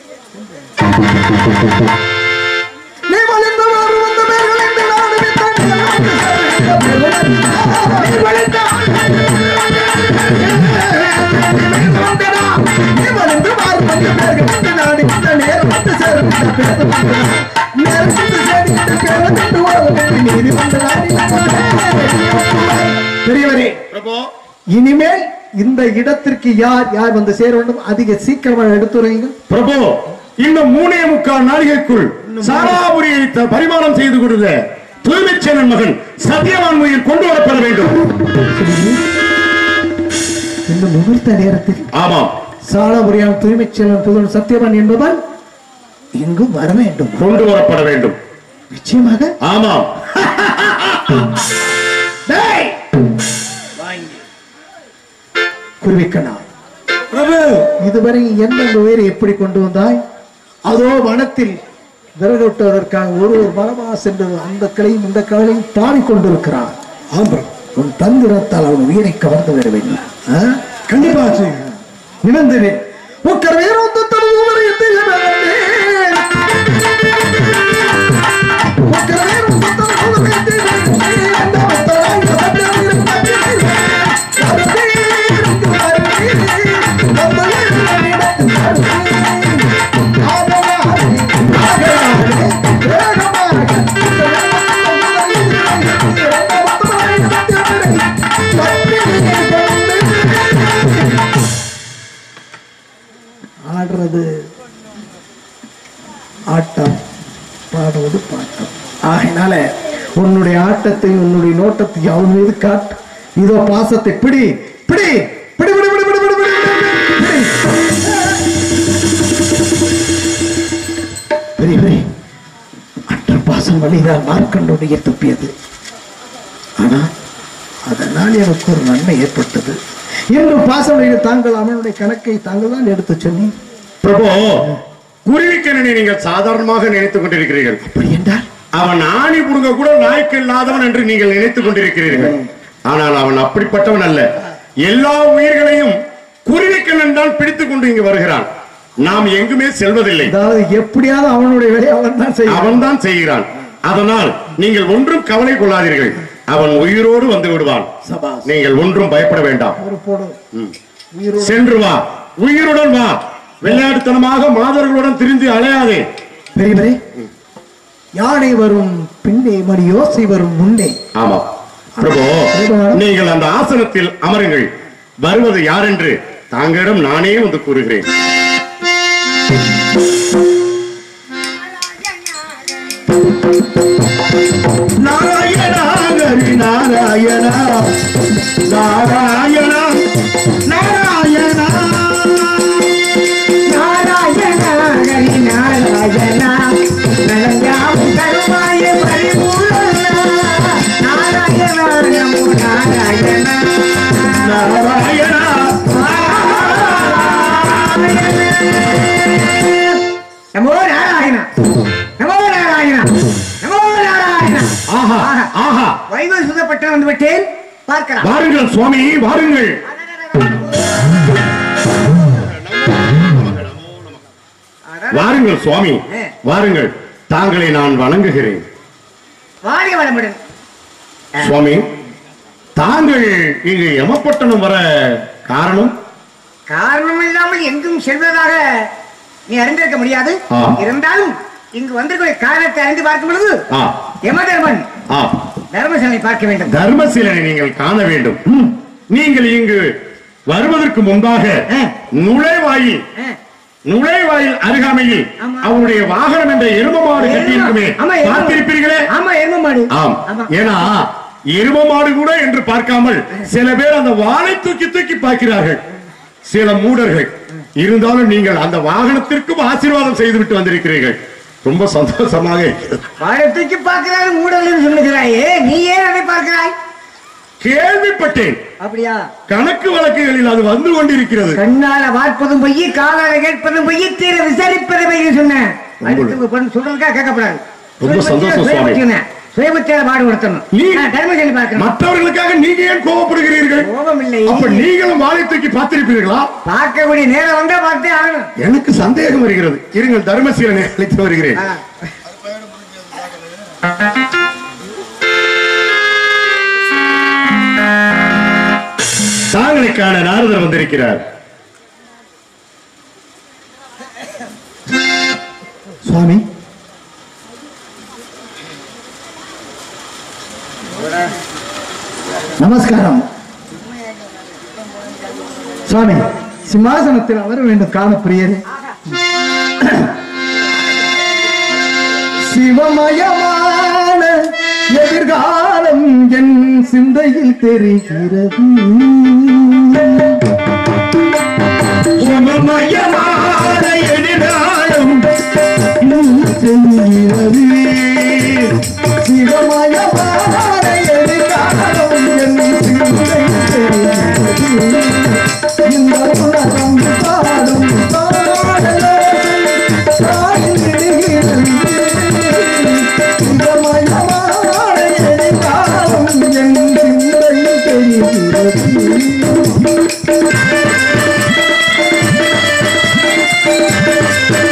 நீ வளைந்து வாரு வந்த மேல் வளைந்து நாடு வித்தன் நீ வளைந்த நீ வளைந்து வாரு வந்த மேல் வந்த நாடு வித்த நேரம் வந்து சேரும் இந்த பேரு வந்ததா. நேரம் வந்து சேரும் இந்த பேரு வந்து ஓடும் நீதி வந்த நாடு பெரியவரே பிரபு இனிமேல் இந்த இடத்திற்கு யார் யார் வந்து சேர வேண்டும் அதிக சீக்கிரமாக எடுத்துரையுங்கள் பிரபு இன்னும் மூணே முக்கால் நாளிகைக்குள் சாராபுரியை த- பரிமாணம் செய்து கொடுத்த தூய்மைச்சேனன் மகன் சத்தியவான்மையில் கொண்டு வரப்பட வேண்டும் இந்த முகூர்த்த நேரத்தில் ஆமாம் சாலபுரியான் தூய்மைச் செல்வன் புதன் சத்தியவான் என்பவன் இங்கு வர வேண்டும் கொண்டு வரப்பட வேண்டும் நிச்சயமாக ஆமாம் டேய்! குருவிக்கண்ணா பிரபு இதுவரை எந்தெந்த உயிரை எப்படி கொண்டு வந்தாய் அதோ வனத்தில் விறகுட்டுவதற்காக ஒரு ஒரு மரமா சென்று அந்த கிளையும் இந்த கிளையும் தாடி கொண்டிருக்கிறான் ஆம் பிரபு உன் தந்திரத்தால் அவன் உயிரை கவர்ந்து வர வேண்டும் ஆ? கண்டிப்பா செய்கிறேன் நிமிர்ந்தேன் உக்கர் வேறொந்து தருவரை ஆட்டம் பாடுவது பாட்டம் ஆகையினால உன்னுடைய ஆட்டத்தை உன்னுடைய நோட்டத்தை அவன் மீது காட்டு இதோ பாசத்தை பிடி பிடி பிடி பிடி பிடி பிடி பிடி பிடி பிடி, பிடி பெரியவரே அற்ற பாசம் வழிதான் மார்க்கண்டோடைய துப்பியது ஆனா அதனால் எனக்கு ஒரு நன்மை ஏற்பட்டது இன்று பாசமுடைய தாங்கள் அவனுடைய கணக்கை தாங்கள் தான் எடுத்து சொன்னீங்க பிரபு குருவிக்கண்ணனை நீங்கள் சாதாரணமாக நினைத்துக் கொண்டிருக்கிறீர்கள் அப்படி என்றால் அவன் ஆணி புடுங்க கூட நாய்க்கு இல்லாதவன் என்று நீங்கள் நினைத்துக் கொண்டிருக்கிறீர்கள் ஆனால் அவன் அப்படிப்பட்டவன் அல்ல எல்லா உயிர்களையும் குருவிக்கண்ணன் தான் பிடித்துக் கொண்டு இங்கு வருகிறான் நாம் எங்குமே செல்வதில்லை அதாவது எப்படியாவது அவனுடைய வேலையை அவன் தான் செய்வான் அவன் தான் செய்கிறான் அதனால் நீங்கள் ஒன்றும் கவலை கொள்ளாதீர்கள் அவன் உயிரோடு வந்து விடுவான் சபாஸ். நீங்கள் ஒன்றும் பயப்பட வேண்டாம் ஒரு போடு உயிரோடு சென்று வா உயிருடன் வா விளையாட்டுத்தனமாக மாதர்களுடன் திரிந்து அலையாதே பெரியவரே யானை வரும் பின்னே மணி யோசை வரும் முன்னே ஆமா பிரபு நீங்கள் அந்த ஆசனத்தில் அமருங்கள் வருவது யார் என்று தாங்களிடம் நானே வந்து கூறுகிறேன் நாராயணா ஹரி நாராயணா நாராயணா நாராயணா நாராயணா ஹரி நாராயணா நலஞ்சாவும் கருமாய பரிபூரணா நாராயணா நமோ நாராயணா நாராயணா நமோ நாராயணா நமோ நாராயணா நமோ நாராயணா ஆஹா ஆஹா வைவல் சுதப்பட்டு வந்து விட்டேன் பார்க்கலாம் வாருங்கள் சுவாமி வாருங்கள் வாருங்கள் சுவாமி வாருங்கள் தாங்களை நான் வணங்குகிறேன் வாரிய வளமுடன் சுவாமி தாங்கள் இங்கு யமப்பட்டணம் வர காரணம் காரணம் இல்லாமல் எங்கும் செல்வதாக நீ அறிந்திருக்க முடியாது ஆ. இருந்தாலும் இங்கு வந்திருக்கிற காரணத்தை அறிந்து பார்க்கும் பொழுது ஆ யமதர்மன் ஆ தர்மசனை பார்க்க வேண்டும் தர்மசீலனை நீங்கள் காண வேண்டும் நீங்கள் இங்கு வருவதற்கு முன்பாக ஆ. நுழைவாயில் ஆ. நுழைவாயில் அருகாமையில் ஆமா. அவருடைய வாகனம் என்ற எரும மாடு கட்டியிருக்குமே ஆமா, எரும- பார்த்திருப்பீர்களே ஆமா எரும மாடு ஆம் ஆமா. ஏன்னா எரும மாடு கூட என்று பார்க்காமல் சில பேர் அந்த வாளை தூக்கி தூக்கி பார்க்கிறார்கள் சில மூடர்கள் இருந்தாலும் நீங்கள் அந்த வாகனத்திற்கும் ஆசீர்வாதம் செய்துவிட்டு வந்திருக்கிறீர்கள் ரொம்ப சந்தோஷமாக இருக்கிறது வாழை தூக்கி பார்க்கிறாரு மூடல் சொல்லுகிறாயே நீ ஏன் அதை பார்க்கிறாய் கேள்விப்பட்டேன் அப்படியா கணக்கு வழக்குகளில் அது வந்து கொண்டிருக்கிறது கண்ணால பார்ப்பதும் பொய் காலால கேட்பதும் பொய் தீர விசாரிப்பதை பொய் சொன்னேன் அடுத்து பொண்ணு சொல்றதுக்காக கேட்கப்படாது ரொம்ப சந்தோஷம், சுவாமி. சுயபத்தியால பாடுபடுத்தணும் நீ நான் தர்மசனி பார்க்கணும் மற்றவர்களுக்காக நீங்க ஏன் கோபப்படுகிறீர்கள் கோபம் இல்லை அப்ப நீங்களும் வாளை தூக்கி பார்த்திருப்பீர்களா பார்க்கக்கூடிய நேரம் வந்தா பார்த்தே ஆகணும் எனக்கு சந்தேகம் வருகிறது இருங்கள் தர்மசீலனை அழைத்து வருகிறேன் ஆ. தாங்களை காண நாரதர் வந்திருக்கிறார் சுவாமி நமஸ்காரம் சுவாமி சிம்மாசனத்தில் அமர வேண்டும் காண பிரியரே சிவமயமான எதிர்காலம் என் சிந்தையில் தெரிகிறது சுமமயமான எதிராலும் தெரிகிறது சிவமயமான எதிர்காலம் என் சிந்தையில் தெரிகிறது இந்த உலகம் பாடும் பாடலே சாய்ந்திடுகிறது சிவமயமான எதிர்காலம் என் சிந்தையில் தெரிகிறது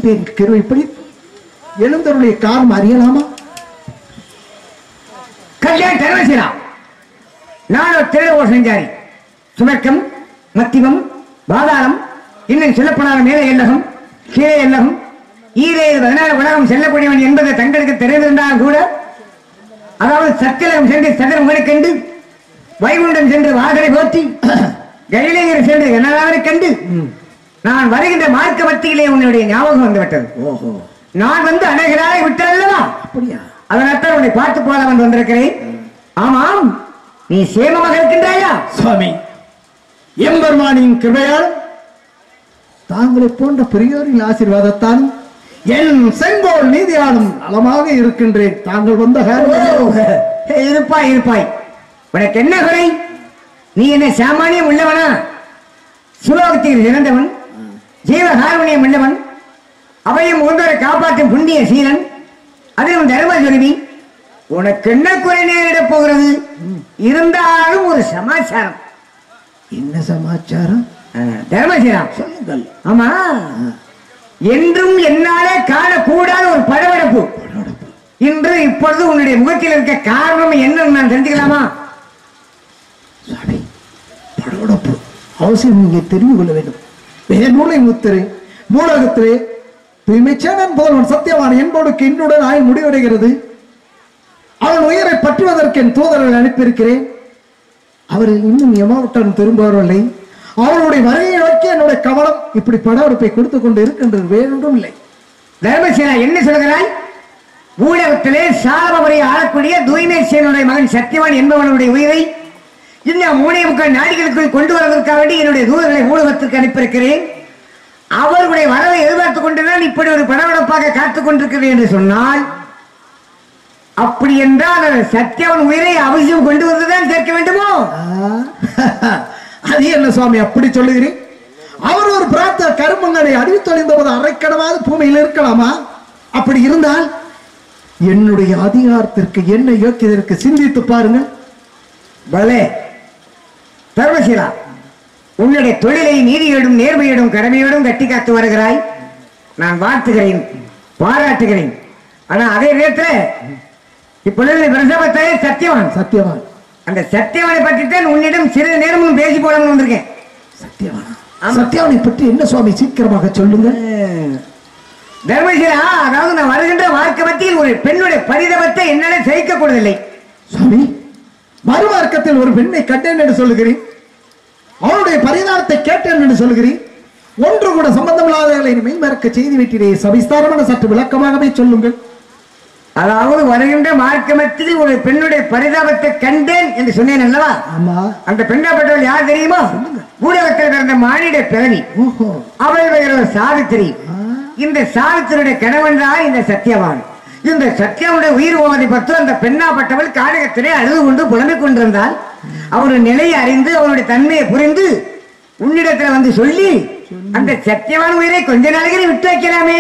பேர் கிருவைப்படி எழுந்தருடைய காரணம் அறியலாமா கல்யாணம் தர்மசிரா நான் ஒரு திருடவோ செஞ்சாரி சுமக்கம் மத்தியம் பாதாளம் இன்னும் சொல்லப்படாத மேலே எல்லகம் கீழே எல்லகம் ஈரேழு பதினாறு உலகம் செல்லக்கூடியவன் என்பதை தங்களுக்கு தெரிந்திருந்தால் கூட அதாவது சத்தியலகம் சென்று சதுரமுகனை கண்டு வைகுண்டம் சென்று வாகரை போற்றி கலிலேயர் சென்று என்னதாரை கண்டு நான் வருகின்ற மார்க்க மத்தியிலே உன்னுடைய ஞாபகம் வந்துவிட்டது ஓஹோ நான் வந்து அநேகராய் விட்டல்லவா அப்படியா அதனால்தான் உன்னை பார்த்து போல வந்து வந்திருக்கிறேன் ஆமாம் நீ சேமமாக இருக்கின்றாயா சுவாமி எம்பெருமானின் கிருபையால் தாங்களை போன்ற பெரியோரின் ஆசீர்வாதத்தாலும் என் செங்கோல் நீதியாலும் நலமாக இருக்கின்றேன் தாங்கள் வந்த காரணம் ஹே, இருப்பாய் இருப்பாய் உனக்கு என்ன குறை நீ என்ன சாமானியம் உள்ளவனா சுலோகத்தில் சிறந்தவன் ஜீவகாருண்யம் உள்ளவன் அவையும் ஒன்றரை காப்பாற்றும் புண்ணிய சீலன் அதிலும் தர்ம சொருவி உனக்கு என்ன குறை நேரிடப் போகிறது இருந்தாலும் ஒரு சமாச்சாரம் என்ன சமாச்சாரம் தர்மசீலம் சொல்லுங்கள் ஆமா என்றும் என்னாலே காணக்கூடாத ஒரு படபடப்பு இன்று இப்பொழுது உன்னுடைய முகத்தில் இருக்க காரணம் என்னன்னு நான் தெரிஞ்சுக்கலாமா சுவாமி படபடப்பு அவசியம் நீங்க தெரிந்து கொள்ள வேண்டும் வேநூலை முத்திரை மூலகத்திலே தூய்மைச்சேனன் போதவன் சத்தியவான் என்போடுக்கு இன்றுடன் ஆய் முடிவடைகிறது அவன் உயிரை பற்றுவதற்கு என் தூதர்கள் அனுப்பியிருக்கிறேன் அவர்கள் இன்னும் எமாவுடன் திரும்பவில்லை அவருடைய வரையை நோக்கி என்னுடைய கவனம் இப்படி படபடப்பை கொடுத்து கொண்டு இருக்கின்றது வேறொன்றும் இல்லை தர்மசீலா என்ன சொல்கிறாய் ஊடகத்திலே சாலபுரை ஆளக்கூடிய தூய்மை சேனுடைய மகன் சத்தியவான் என்பவனுடைய உயிரை இந்த மூணே முக்கால் நாடுகளுக்குள் கொண்டு வருவதற்காக வேண்டி என்னுடைய தூதர்களை ஊடகத்திற்கு அனுப்பியிருக்கிறேன் அவர்களுடைய வரவை எதிர்பார்த்துக் கொண்டுதான் இப்படி ஒரு படபடப்பாக காத்துக் கொண்டிருக்கிறேன் என்று சொன்னால் அப்படி என்றால் அந்த சத்தியவன் உயிரை அவசியம் கொண்டு வந்துதான் சேர்க்க வேண்டுமோ ஆ, அது என்ன சுவாமி அப்படி சொல்லுகிறேன் அவர் ஒரு பிரார்த்த கருமங்களை அறிவித்தொழிந்த போது அரைக்கடவாத பூமியில் இருக்கலாமா அப்படி இருந்தால் என்னுடைய அதிகாரத்திற்கு என்ன யோக்கியதற்கு சிந்தித்து பாருங்கள் பலே தர்மசீலா உன்னுடைய தொழிலை நீதியோடும் நேர்மையோடும் கடமையோடும் கட்டி காத்து வருகிறாய் நான் வாழ்த்துகிறேன் பாராட்டுகிறேன் ஆனா அதே நேரத்தில் இப்பொழுது பிரசவத்தாயே சத்தியவான் சத்தியவான் அந்த சத்தியவானை பற்றி தான் உன்னிடம் சிறிது நேரமும் பேசி போடணும்னு வந்திருக்கேன் சத்தியவானா சத்தியவானை பற்றி என்ன சுவாமி சீக்கிரமாக சொல்லுங்கள் தர்மசீலா அதாவது நான் வருகின்ற மார்க்க மத்தியில் ஒரு பெண்ணுடைய பரிதவத்தை என்னால சகிக்க கூடவில்லை சுவாமி மறுமார்க்கத்தில் ஒரு பெண்ணை கண்டேன் என்று சொல்லுகிறேன் அவளுடைய பரிதாரத்தை கேட்டேன் என்று சொல்லுகிறேன் ஒன்று கூட சம்பந்தமில்லாதவர்களை மெய்மறக்க செய்து விட்டீரே சவிஸ்தாரமான சற்று விளக்கமாகவே சொல்லுங்கள் அதாவது வருகின்ற மார்க்க மத்தியில் ஒரு பெண்ணுடைய பரிதாபத்தை கண்டேன் என்று சொன்னேன் அல்லவா ஆமா அந்த பெண்ணாப்பட்டவள் யார் தெரியுமா ஊடகத்தில் பிறந்த மானிட பிறவி ஓஹோ அவள் பெயர் சாவித்திரி இந்த சாவித்திரியுடைய கணவன் தான் இந்த சத்தியவான் இந்த சத்தியவனுடைய உயிர் போவதை பற்றி அந்த பெண்ணாப்பட்டவள் காடகத்திலே அழுது கொண்டு புலம்பிக் கொண்டிருந்தால் அவருடைய நிலையை அறிந்து அவருடைய தன்மையை புரிந்து உன்னிடத்துல வந்து சொல்லி அந்த சத்தியவான் உயிரை கொஞ்ச நாளைக்கு நீ விட்டு வைக்கலாமே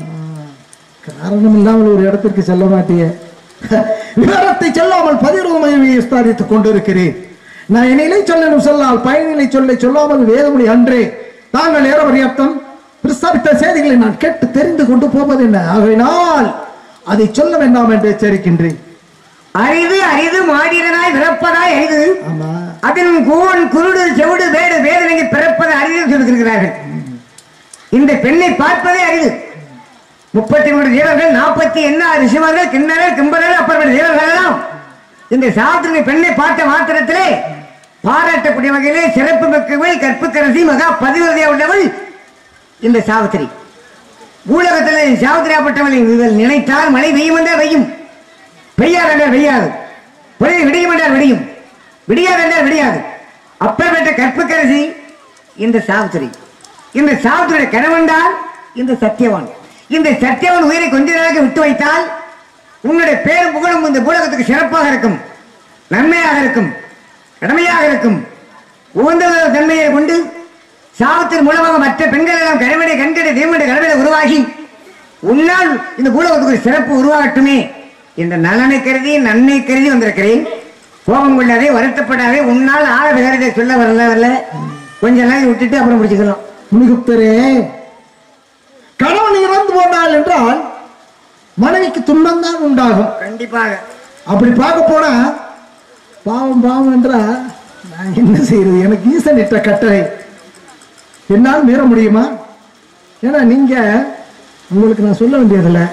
காரணம் இல்லாமல் ஒரு இடத்திற்கு செல்ல மாட்டிய விவரத்தை சொல்லாமல் பதிர்வமையை விஸ்தாரித்துக் கொண்டிருக்கிறேன் நான் என்னிலை சொல்லணும் சொல்லால் பயனிலை சொல்லை சொல்லாமல் வேதமொழி அன்றே தாங்கள் ஏறவரியர்த்தம் பிரஸ்தாபித்த செய்திகளை நான் கேட்டு தெரிந்து கொண்டு போவது என்ன ஆகையினால் அதை சொல்ல வேண்டாம் என்று எச்சரிக்கின்றேன் அரிது அரிது மாடியனாய் பிறப்பதாய் அரிது ஆமா அதன் கூன் குருடு செவிடு வேடு வேதனைக்கு பிறப்பது அரிது சொல்லிருக்கிறார்கள் இந்த பெண்ணை பார்ப்பதே அரிது முப்பத்தி மூணு தேவர்கள் நாற்பத்தி என்ன ரிஷிவர்கள் கிண்ணறர் கிம்பரர் அப்புறம் தேவர்கள் எல்லாம் இந்த சாத்திரி பெண்ணை பார்த்த மாத்திரத்திலே பாராட்டக்கூடிய வகையிலே சிறப்பு மிக்கவள் கற்புக்கரசி மகா பதிவதையா உள்ளவள் இந்த சாவித்திரி ஊடகத்தில் சாவித்திரியாப்பட்டவள் இவள் நினைத்தால் மழை பெய்யும் என்றால் பெய்யும் பெய்யாது என்றால் பெய்யாது பொழுது விடியும் என்றால் விடியும் விடியாது என்றால் விடியாது அப்பேற்பட்ட கற்புக்கரசி இந்த சாவித்திரி இந்த சாவித்திரியுடைய கணவன் தான் இந்த சத்தியவான் இந்த சத்தியவான் உயிரை கொஞ்ச நாளைக்கு விட்டு வைத்தால் உன்னுடைய பேரும் புகழும் இந்த பூலகத்துக்கு சிறப்பாக இருக்கும் நன்மையாக இருக்கும் கடமையாக இருக்கும் உகந்த தன்மையை கொண்டு சாவத்தின் மூலமாக மற்ற பெண்கள் எல்லாம் கணவனை கண்கடை தேவனுடைய கடமையை உருவாகி உன்னால் இந்த பூலகத்துக்கு ஒரு சிறப்பு உருவாகட்டுமே என்ற நலனை கருதி நன்மை கருதி வந்திருக்கிறேன் கோபம் கொள்ளாதே வருத்தப்படாதே உன்னால் ஆழ விகாரத்தை சொல்ல வரல வரல கொஞ்ச நாள் விட்டுட்டு அப்புறம் பிடிச்சிக்கலாம் முனிகுப்தரே கணவன் இறந்து போனாள் என்றால் மனைவிக்கு துன்பம் தான் உண்டாகும் கண்டிப்பாக அப்படி பார்க்க போனா பாவம் பாவம் என்றா நான் என்ன செய்யறது எனக்கு ஈசன் இட்ட கட்டளை என்னால் மீற முடியுமா ஏன்னா நீங்க உங்களுக்கு நான் சொல்ல வேண்டியதில்லை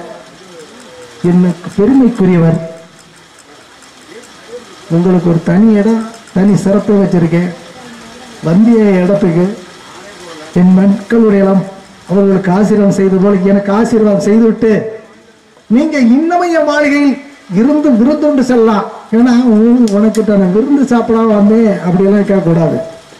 எனக்கு பெருமைக்குரியவர் உங்களுக்கு ஒரு தனி இடம் தனி சிறப்பு வச்சிருக்கேன் வந்திய இடத்துக்கு என் மக்களுடைய எல்லாம் அவர்களுக்கு ஆசீர்வாதம் செய்து போல எனக்கு ஆசீர்வாதம் செய்துவிட்டு நீங்க இன்னமைய மாளிகையில் இருந்து விருந்துண்டு செல்லலாம் ஏன்னா உ- உனக்கிட்ட நான் விருந்து சாப்பிட வந்தேன் அப்படியெல்லாம் கேட்கக்கூடாது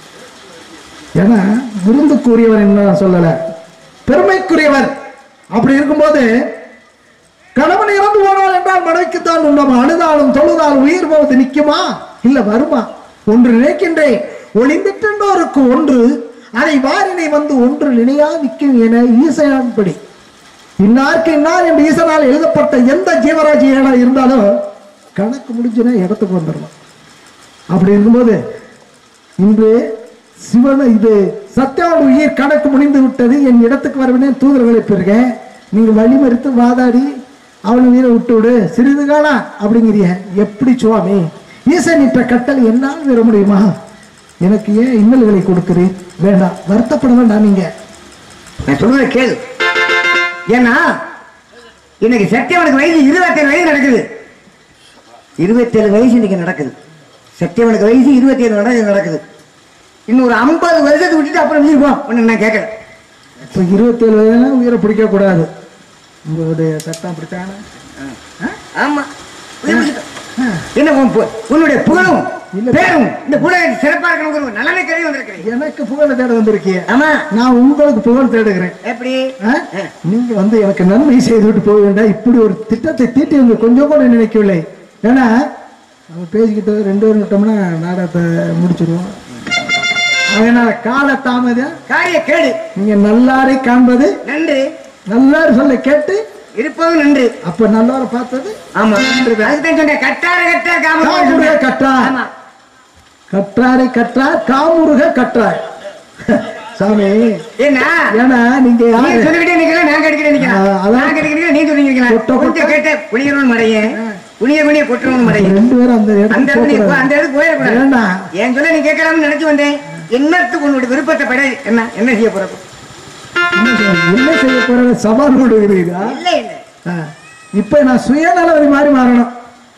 ஏன்னா விருந்துக்குரியவர் என்ன நான் சொல்லல பெருமைக்குரியவர் அப்படி இருக்கும்போது கணவன் இறந்து போனால் என்றால் மனைவிக்குத்தான் உண்டம் அழுதாலும் தொழுதாலும் உயிர் போவது நிக்குமா இல்ல வருமா ஒன்று நினைக்கின்றேன் ஒளிந்திட்டோருக்கு ஒன்று அதை வாரினை வந்து ஒன்று நினையா நிற்கும் என ஈசையான்படி இன்னாருக்கு இன்னார் என்று ஈசனால் எழுதப்பட்ட எந்த ஜீவராஜியான இருந்தாலும் கணக்கு முடிஞ்சுனா இடத்துக்கு வந்துடலாம் அப்படி இருக்கும்போது இன்று சிவன இது சத்தியாவோட உயிர் கணக்கு முடிந்து விட்டது என் இடத்துக்கு வரவேனே தூதர்களை பெறுகிறேன் நீங்க வழி மறுத்து வாதாடி அவனை உயிரை விட்டு விடு சிறிது காலம் அப்படிங்கிறிய எப்படி சுவாமி ஈசன் இட்ட கட்டளை என்னால் பெற முடியுமா எனக்கு ஏன் இன்னல்களை கொடுக்கிறேன் வேண்டாம் வருத்தப்பட வேண்டாம் நீங்க நான் சொல்றத கேளு ஏன்னா இன்னைக்கு சத்தியவனுக்கு வயசு இருபத்தேழு வயசு நடக்குது இருபத்தேழு வயசு இன்னைக்கு நடக்குது சத்தியவனுக்கு வயசு இருபத்தேழு நடக்குது நடக்குது இன்னும் ஒரு ஐம்பது வருஷத்தை விட்டுட்டு அப்புறம் இருப்போம் ஒன்று நான் கேட்கறேன் இப்போ இருபத்தேழு வயதுனா உயிரை பிடிக்க கூடாது உங்களுடைய சட்டம் அப்படித்தானே ஆமா என்ன உன் பு- உன்னுடைய புகழும் இல்ல. பேரும் இந்த புகழ் சிறப்பா இருக்கணும் நல்ல கேள்வி வந்திருக்கிறேன் எனக்கு புகழ தேட வந்திருக்கீங்க ஆமா நான் உங்களுக்கு புகழ் தேடுகிறேன் எப்படி ஆ? நீங்க வந்து எனக்கு நன்மை செய்துவிட்டு போக வேண்டாம் இப்படி ஒரு திட்டத்தை தீட்டி வந்து கொஞ்சம் கூட நினைக்கவில்லை ஏன்னா நம்ம பேசிக்கிட்டு ரெண்டு பேரும் விட்டோம்னா நாடகத்தை முடிச்சிருவோம் அதனால கால தாமதம் காரிய கேடு நீங்க நல்லாரை காண்பது நன்று நல்லார் சொல்ல கேட்டு இருப்பதும் நன்று அப்ப நல்லார பார்த்தது ஆமா அதுதான் சொன்னேன் கட்டார கட்டா காமுருக காம கற்றார் ஆமா கற்றாரை கற்றார் காமுருக கற்றார் சாமி என்ன ஏன்னா நீங்க நீ யாரு சொல்லிக்கிட்டே நிக்கிறேன் நான் கடிக்கிறேன் நிக்கிறேன் ஆ, அதான். நான் கடிக்கிறேன் நீ சொல்லி நிக்கிறேன் கொட்ட, கொட்ட. கொஞ்சம் கேட்ட குனியறவன் மடையன் குனிய குனிய கொட்டுறவன் மடையன் ரெண்டு பேரும் அந்த அந்த இடத்துக்கு இடத்துக்கு நீ போ- போகக்கூடாது. அந்த இடத்துக்கு போயிடக்கூடாது வேண்டாம் என் சொல்ல நீ கேட்கலாம்னு நினைச்சு வந்தேன் என்னத்துக்கு உன்னுடைய விருப்பத்தை பட என்ன என்ன செய்ய போறப்ப என்ன செய்ய- என்ன செய்ய போற சவால் விடுகிறீரா இல்ல இல்ல ஆ. இப்ப நான் சுயநலவதி மாதிரி மாறணும்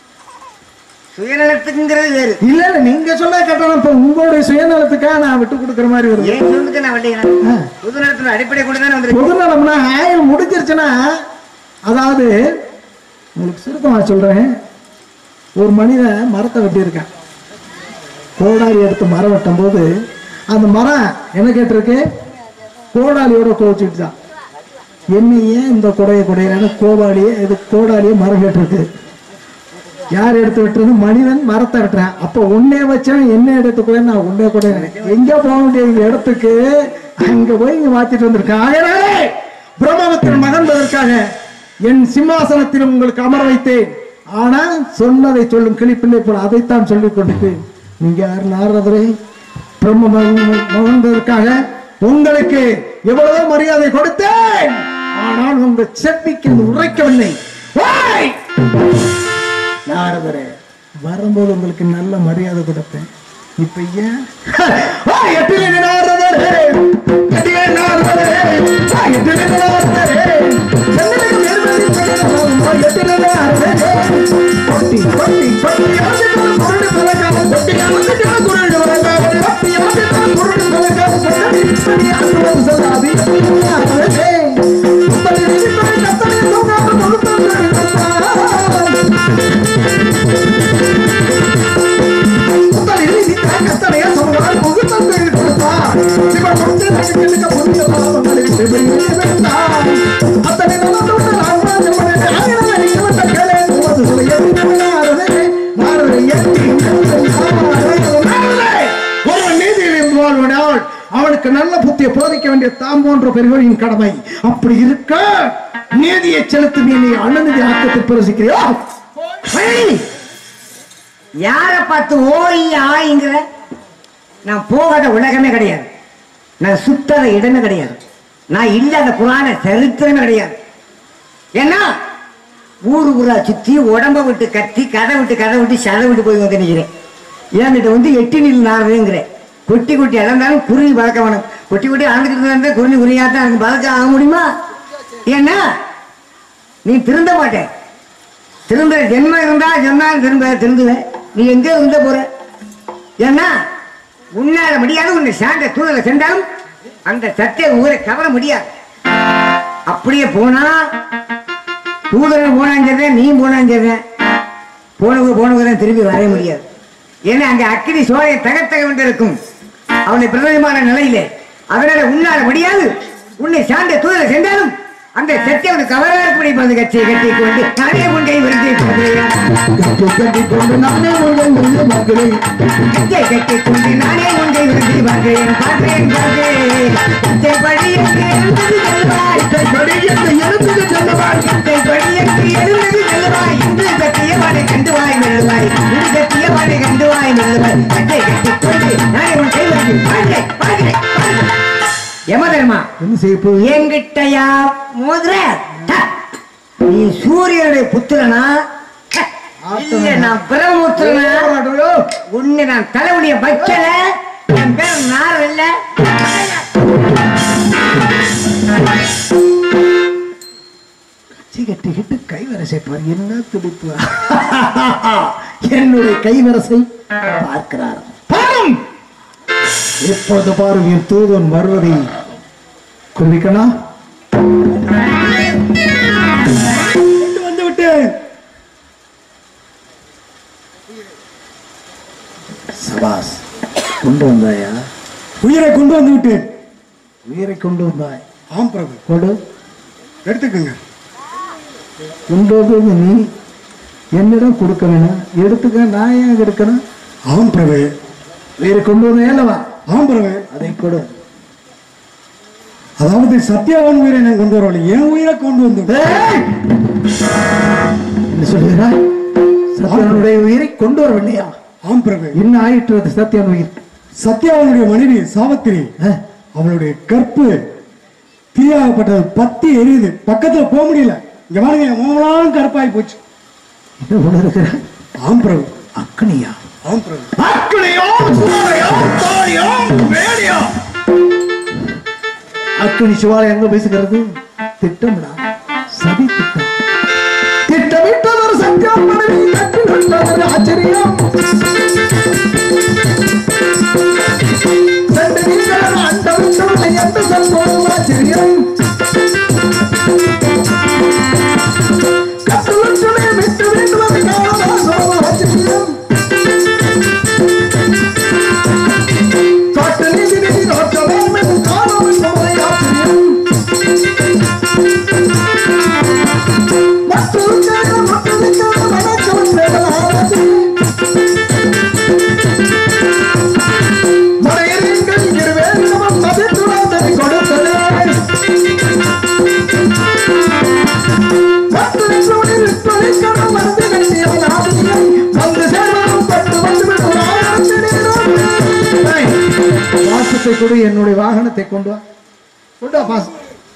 சுயநலத்துக்குங்கிறது வேறு இல்ல இல்ல நீங்க சொல்ல கட்டணும் இப்ப உங்களுடைய சுயநலத்துக்காக நான் விட்டு கொடுக்குற மாதிரி வருது ஏன் சொல்லுக்கு நான் வண்டிக்கிறேன் புது நலத்தின் அடிப்படை கொண்டு தான் வந்திருக்கேன் பொதுநலம்னா ஆயுள் முடிஞ்சிருச்சுன்னா அதாவது உங்களுக்கு சுருக்கமா சொல்றேன் ஒரு மனிதன் மரத்தை வெட்டியிருக்கான் கோடாரி எடுத்து மரம் வெட்டும் போது அந்த மரம் என்ன கேட்டிருக்கு கோடாலியோட கோச்சிட்டுதான் என்ன ஏன் இந்த கொடையை கொடையிறான்னு கோபாலியே இது கோடாலியே மரம் கேட்டிருக்கு யார் எடுத்து வெட்டுறது மனிதன் மரத்தை வெட்டுறான் அப்ப உன்னே வச்சவன் என்ன எடுத்து கூட நான் உன்னே கூட எங்க போக வேண்டிய இந்த இடத்துக்கு அங்க போய் இங்க மாத்திட்டு வந்திருக்கான் ஆகையினாலே பிரம்மபுத்திரன் மகன்பதற்காக என் சிம்மாசனத்தில் உங்களுக்கு அமர வைத்தேன் ஆனா சொன்னதை சொல்லும் கிளிப்பிள்ளை போல அதைத்தான் சொல்லிக் கொண்டிருப்பேன் நீங்க யார் நாரதரை பிரம்ம மகன் மகன்பதற்காக உங்களுக்கு எவ்வளவோ மரியாதை கொடுத்தேன் ஆனால் உங்க செப்பிக்கு அது உரைக்கவில்லை ஓய்! நாரதரே வரும்போது உங்களுக்கு நல்ல மரியாதை கொடுப்பேன் இப்ப ஏன் ஆ, எட்டிலே நாரதரே எட்டிலே நாரதரே ஆ, எட்டிலே நாரதரே சென்னையில் நேர்மறை செய்யணும். ஆ, எட்டிலே நாரதரே கொட்டி கொட்டி கொட்டி ஆசிரியர் குருடு பிறக்காம கொட்டி ஆசிரியர் குருடு பிறக்காம கொட்டி ஆசிரியர் குருடு பிறக்காம கொட்டி இப்படி ஆசிரியர் சொல்லாதி நாரதரே உங்களை நினைப்பதை கத்தனை தூங்காமல் கொடுத்தாங்க முதலில் நீ கத்தனையா சொல்லுவார் புகுத்தந்தை கொடுத்தார் சிவன் வந்து நடிக்க புதிய பாவங்களை வெளியே வைத்தார் அத்தனை நடந்து விட்டு ராமராஜ மன்னன் ஆயிரம் அடிக்கப்பட்ட கேளே உமது சுவையை நாரதே நாரதே எட்டி ஒரு நீதியில் இருந்து வாழ்வனால் அவனுக்கு நல்ல புத்தியை போதிக்க வேண்டிய தாம் போன்ற பெரியவரின் கடமை அப்படி இருக்க நீதியை செலுத்தி நீ அனுமதி ஆக்கத்தில் பிரசிக்கிறியோ ஏய், யார பார்த்து ஓய் ஆய்ங்கிற நான் போகாத உலகமே கிடையாது நான் சுத்தாத இடமே கிடையாது நான் இல்லாத புராண சரித்திரமே கிடையாது ஏன்னா ஊரு ஊரா சுத்தி உடம்ப விட்டு கத்தி கதை விட்டு கதை விட்டு சதை விட்டு போய் வந்து நிற்கிறேன் என்கிட்ட வந்து எட்டு நீள் நாடுங்கிறேன் கொட்டி கொட்டி இழந்தாலும் குருவி வளர்க்க வேணும் கொட்டி கொட்டி அளந்துக்கிட்டு இருந்தா குருவி குறியாத்தான் எனக்கு வளர்க்க ஆக முடியுமா ஏன்னா நீ திருந்த மாட்டே திருந்த ஜென்மம் இருந்தா ஜென்மம் திரும்ப திருந்துவேன் நீ எங்க இருந்த போற ஏன்னா உன்னால முடியாது உன்னை சார்ந்த தூதரை சென்றாலும் அந்த சத்திய ஊரை கவர முடியாது அப்படியே போனா தூதரன் போனாஞ்சதே நீ போனாஞ்சதே போனவங்க போனவங்க திரும்பி வர முடியாது ஏன்னா அங்க அக்கினி சோழையை தகத்தக வேண்டியிருக்கும் அவனை பிரதமமான நிலையிலே அதனால உன்னால முடியாது உன்னை சார்ந்த தூதரை சென்றாலும் அந்த சத்தியவனை கவராக்குடி பந்து கட்சியை கட்டி கொண்டு நானே உண்டை விருந்தி கட்டி கட்டி கொண்டு நானே உங்கள் முன்னே மகளே கட்டை கட்டி கொண்டு நானே உண்டை விருந்தி பார்க்கிறேன் பார்க்கிறேன் பார்க்கிறேன் கட்டை படியற்கு எழுந்தது செல்வாய் கொடி என்று எழுந்துக செல்லவாய் கட்டை படியற்கு எழுந்தது செல்வாய் இன்று கட்டிய வாடை கண்டு வாய் மெல்லுவாய் இன்று கட்டிய வாடை கண்டு வாய் மெல்லுவாய் கட்டை கட்டி கொண்டு நானே உன் கைவருக்கு பார்க்கிறேன் பார்க்கிறேன் பார்க்கிறேன் யமதர்மா என்ன செய்ய போய் என்கிட்டயா மோதிர ட. நீ சூரியனுடைய புத்திரனா ட. இல்ல நான் பிரம்மபுத்திரனா உன்னை நான் தலைவலிய வைக்கல என் பேர் நார் இல்ல கட்சி கட்டிக்கிட்டு கைவரசை பாரு என்ன துடிப்பு என்னுடைய கைவரசை பார்க்கிறார் பாரும் இப்பொழுது பாரும் என் தூதன் வருவதை குறிக்கணா வந்து விட்டேன் சபாஸ் கொண்டு வந்தாயா உயிரை கொண்டு வந்து விட்டேன் உயிரை கொண்டு வந்தாய் ஆம் பிரபு கொடு எடுத்துக்கோங்க கொண்டு வந்தது நீ என்னிடம் கொடுக்க வேணாம் எடுத்துக்க நான் ஏன் எடுக்கணும் ஆம் பிரபு உயிரை கொண்டு வந்தேன் அல்லவா ஆம் பிரபு அதை கொடு அதாவது சத்யாவன் உயிரை நான் கொண்டு வரவில்லை என் உயிரை கொண்டு வந்து விட்டேன். ஏய்! என்ன சொல்கிறாய் சத்யனுடைய உயிரை கொண்டு வரவில்லையா ஆம் பிரபு என்ன ஆயிற்று அது சத்யன் உயிர் சத்யாவனுடைய மனைவி சாவத்திரி ஆ? அவளுடைய கற்பு தீயாகப்பட்டது பத்தி எரியுது பக்கத்துல போக முடியல இங்க பாருங்க என் முகமெல்லாம் கருப்பாய் போச்சு என்ன உணர்கிறாய் ஆம் பிரபு அக்னியா ஆம் பிரபு அக்கினியோ சூளையோ தோழியோ வேலியோ அக்னி சிவாலை எங்க பேசுகிறது திட்டம்டா சதி திட்டம் திட்டமிட்டதொரு சத்தியம் மனைவி கட்டி கொண்டதொரு ஆச்சரியம் சென்று நீங்கள் அண்டவிட்டவனை என்று சொல்வோம் ஆச்சரியம் கட்டுவற்றுமே விட்டு வேண்டுவது காலமாக ஆச்சரியம் காட்டு நீதி நீதி நோக்க வேண்டும் காலம் என்பதை ஆச்சரியம் மற்றொரு கேட்க மற்றொரு கேட்க வணக்கம் வேதனாரதி மலையறிங்கள் இருவேந்தமும் மதித்துணர்ந்ததை கொடுத்ததே மற்றொரு சூழலில் தொழிற்கணும் வந்து கட்டியவன் ஆதியம் வந்து சேர்வனும் பட்டு வந்து விடும் பாசத்தை கொடு என்னுடைய வாகனத்தை கொண்டு வா கொண்டு வா பாசம்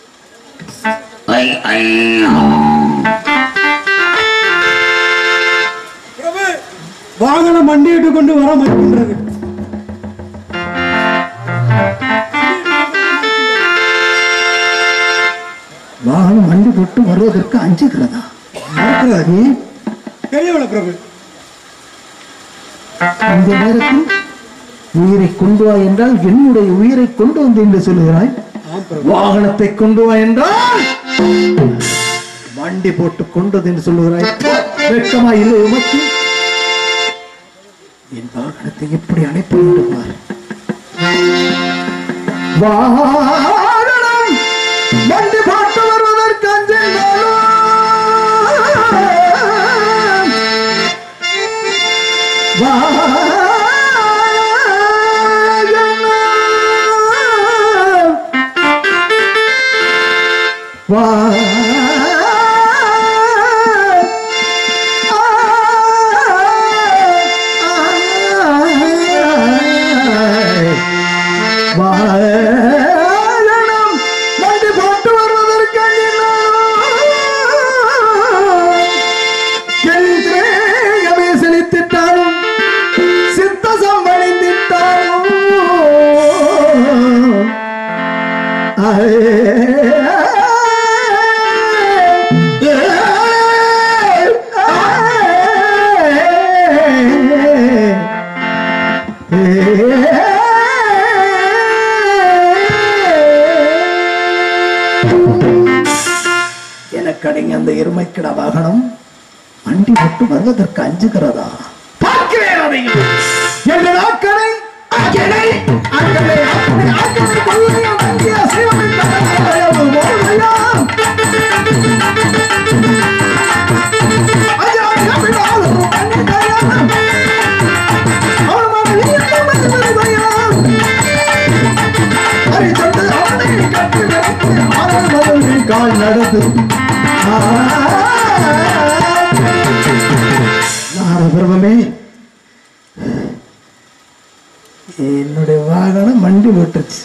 பிரபு வாகனம் மண்டியிட்டு கொண்டு வர மறுக்கின்றது வாகனம் வண்டி போட்டு வருவதற்கு அஞ்சுகிறதா மறுக்கிறது. ஏன் தெரியவில்லை பிரபு இந்த நேரத்தில் உயிரை கொண்டு வா என்றால் என்னுடைய உயிரை கொண்டு வந்து என்று சொல்லுகிறாய் ஆம் பிரபு வாகனத்தை கொண்டு வா என்றால் வண்டி போட்டு கொண்டது என்று சொல்லுகிறாய் வெட்கமா இல்லை உமக்கு என் வாகனத்தை எப்படி அணைப்பு என்று பார் வாகனம் வண்டி போட்டு வருவதற்கு அஞ்சுகிறாளோ? வாகனம் வாழம் மண்டு சித்திட்டாலும் சித்த சம்பளித்திட்டாலும் எனக்கடைங்க அந்த எருமைக்கிட வாகனம் வண்டி விட்டு வருவதற்கு அஞ்சுகிறதா பார்க்கிறேன் அதையும் என்ற நாட்களை அக்கடை அக்கடை அக்கடை அக்கடை கொள்ளையம் வண்டி அசைவமின் தகவல் மோதையா ஐயா தமிழாலும் கண்ணிதயா அவன் மகளிர் தமிழ் வருதையா அரிச்சந்து அவனை கட்டி நிறுத்தி ஆறு மகளிர் கால் நடந்து நாரபிரமே என்னுடைய வாகனம் வண்டி விட்டுருச்சு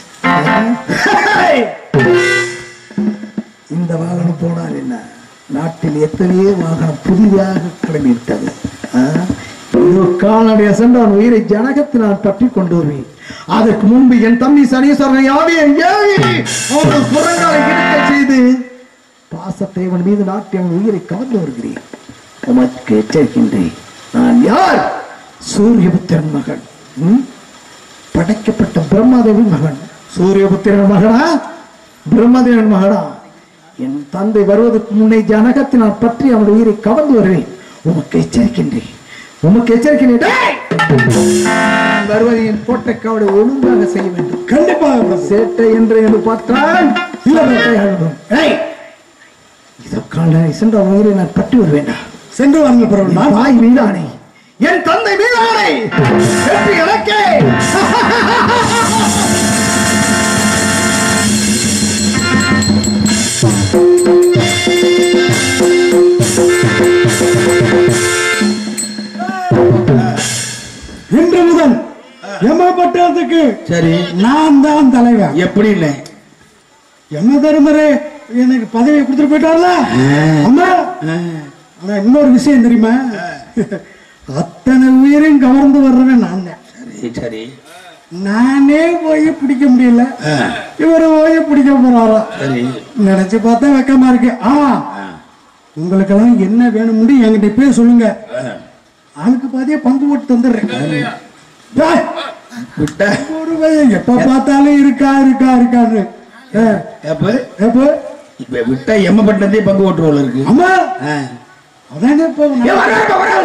இந்த வாகனம் போனால் என்ன நாட்டில் எத்தனையோ வாகனம் புதிதாக கிளம்பிவிட்டது ஆ? ஒரு கால்நடைய சென்றான் உயிரை ஜனகத்தினால் பற்றி கொண்டு வருவேன் அதற்கு முன்பு என் தம்பி சனீஸ்வரனை யாவையை ஏவி அவனது புறங்காலை இருக்க செய்து பாசத்தேவன் மீது நாட்டி அவன் உயிரை கவர்ந்து வருகிறேன் உமக்கு எச்சரிக்கின்றேன் நான் யார் சூரியபுத்திரன் மகன் ம்? படைக்கப்பட்ட பிரம்மாதேவி மகன் சூரியபுத்திரன் மகனா பிரம்மதேவன் மகனா என் தந்தை வருவதற்கு முன்னே ஜனகத்தினால் பற்றி அவன் உயிரை கவர்ந்து வருவேன் உமக்கு எச்சரிக்கின்றேன் உமக்கு எச்சரிக்கின்றேன் டேய்! நான் வருவதை என் கோட்டை கவலை ஒழுங்காக செய்ய வேண்டும் கண்டிப்பாக பிரபு. சேட்டை என்று என்று பார்த்தால் இல்ல வேட்டையாடுவோம் ஏய் இதோ கால்நடை சென்ற உயிரை நான் பற்றி வருவேண்டா சென்று வாருங்கள் பிரபு நான் தாய் மீதானே என் தந்தை மீதானே வெற்றி எனக்கே இன்று முதல் எம பட்டணத்துக்கு சரி நான் தான் தலைவன் எப்படி இல்லை எம தருமரே எனக்கு பதவி கொடுத்துட்டு போயிட்டார்ல அம்மா ஆனா இன்னொரு விஷயம் தெரியுமா அத்தனை உயிரையும் கவர்ந்து வர்றவன் நான் தான். சரி சரி நானே போய் பிடிக்க முடியல ஆ, இவரு போய் பிடிக்க போறாரா சரி நினைச்சு பார்த்தா வெக்கமா இருக்கு ஆமா உங்களுக்கெல்லாம் என்ன வேணும்னு என்கிட்ட போய் சொல்லுங்க ஆளுக்கு பாதியா பங்கு போட்டு தந்துடுறேன் டேய், விட்டா ஒரு பையன் எப்ப பார்த்தாலும் இருக்கா இருக்கா இருக்கான்னு ஆ, எப்ப எப்போ இப்ப விட்டா எம்ம பட்டணத்தையே பங்கு ஓட்டுறவள இருக்கு அம்மா ஆ. அதானே இப்போ நான்-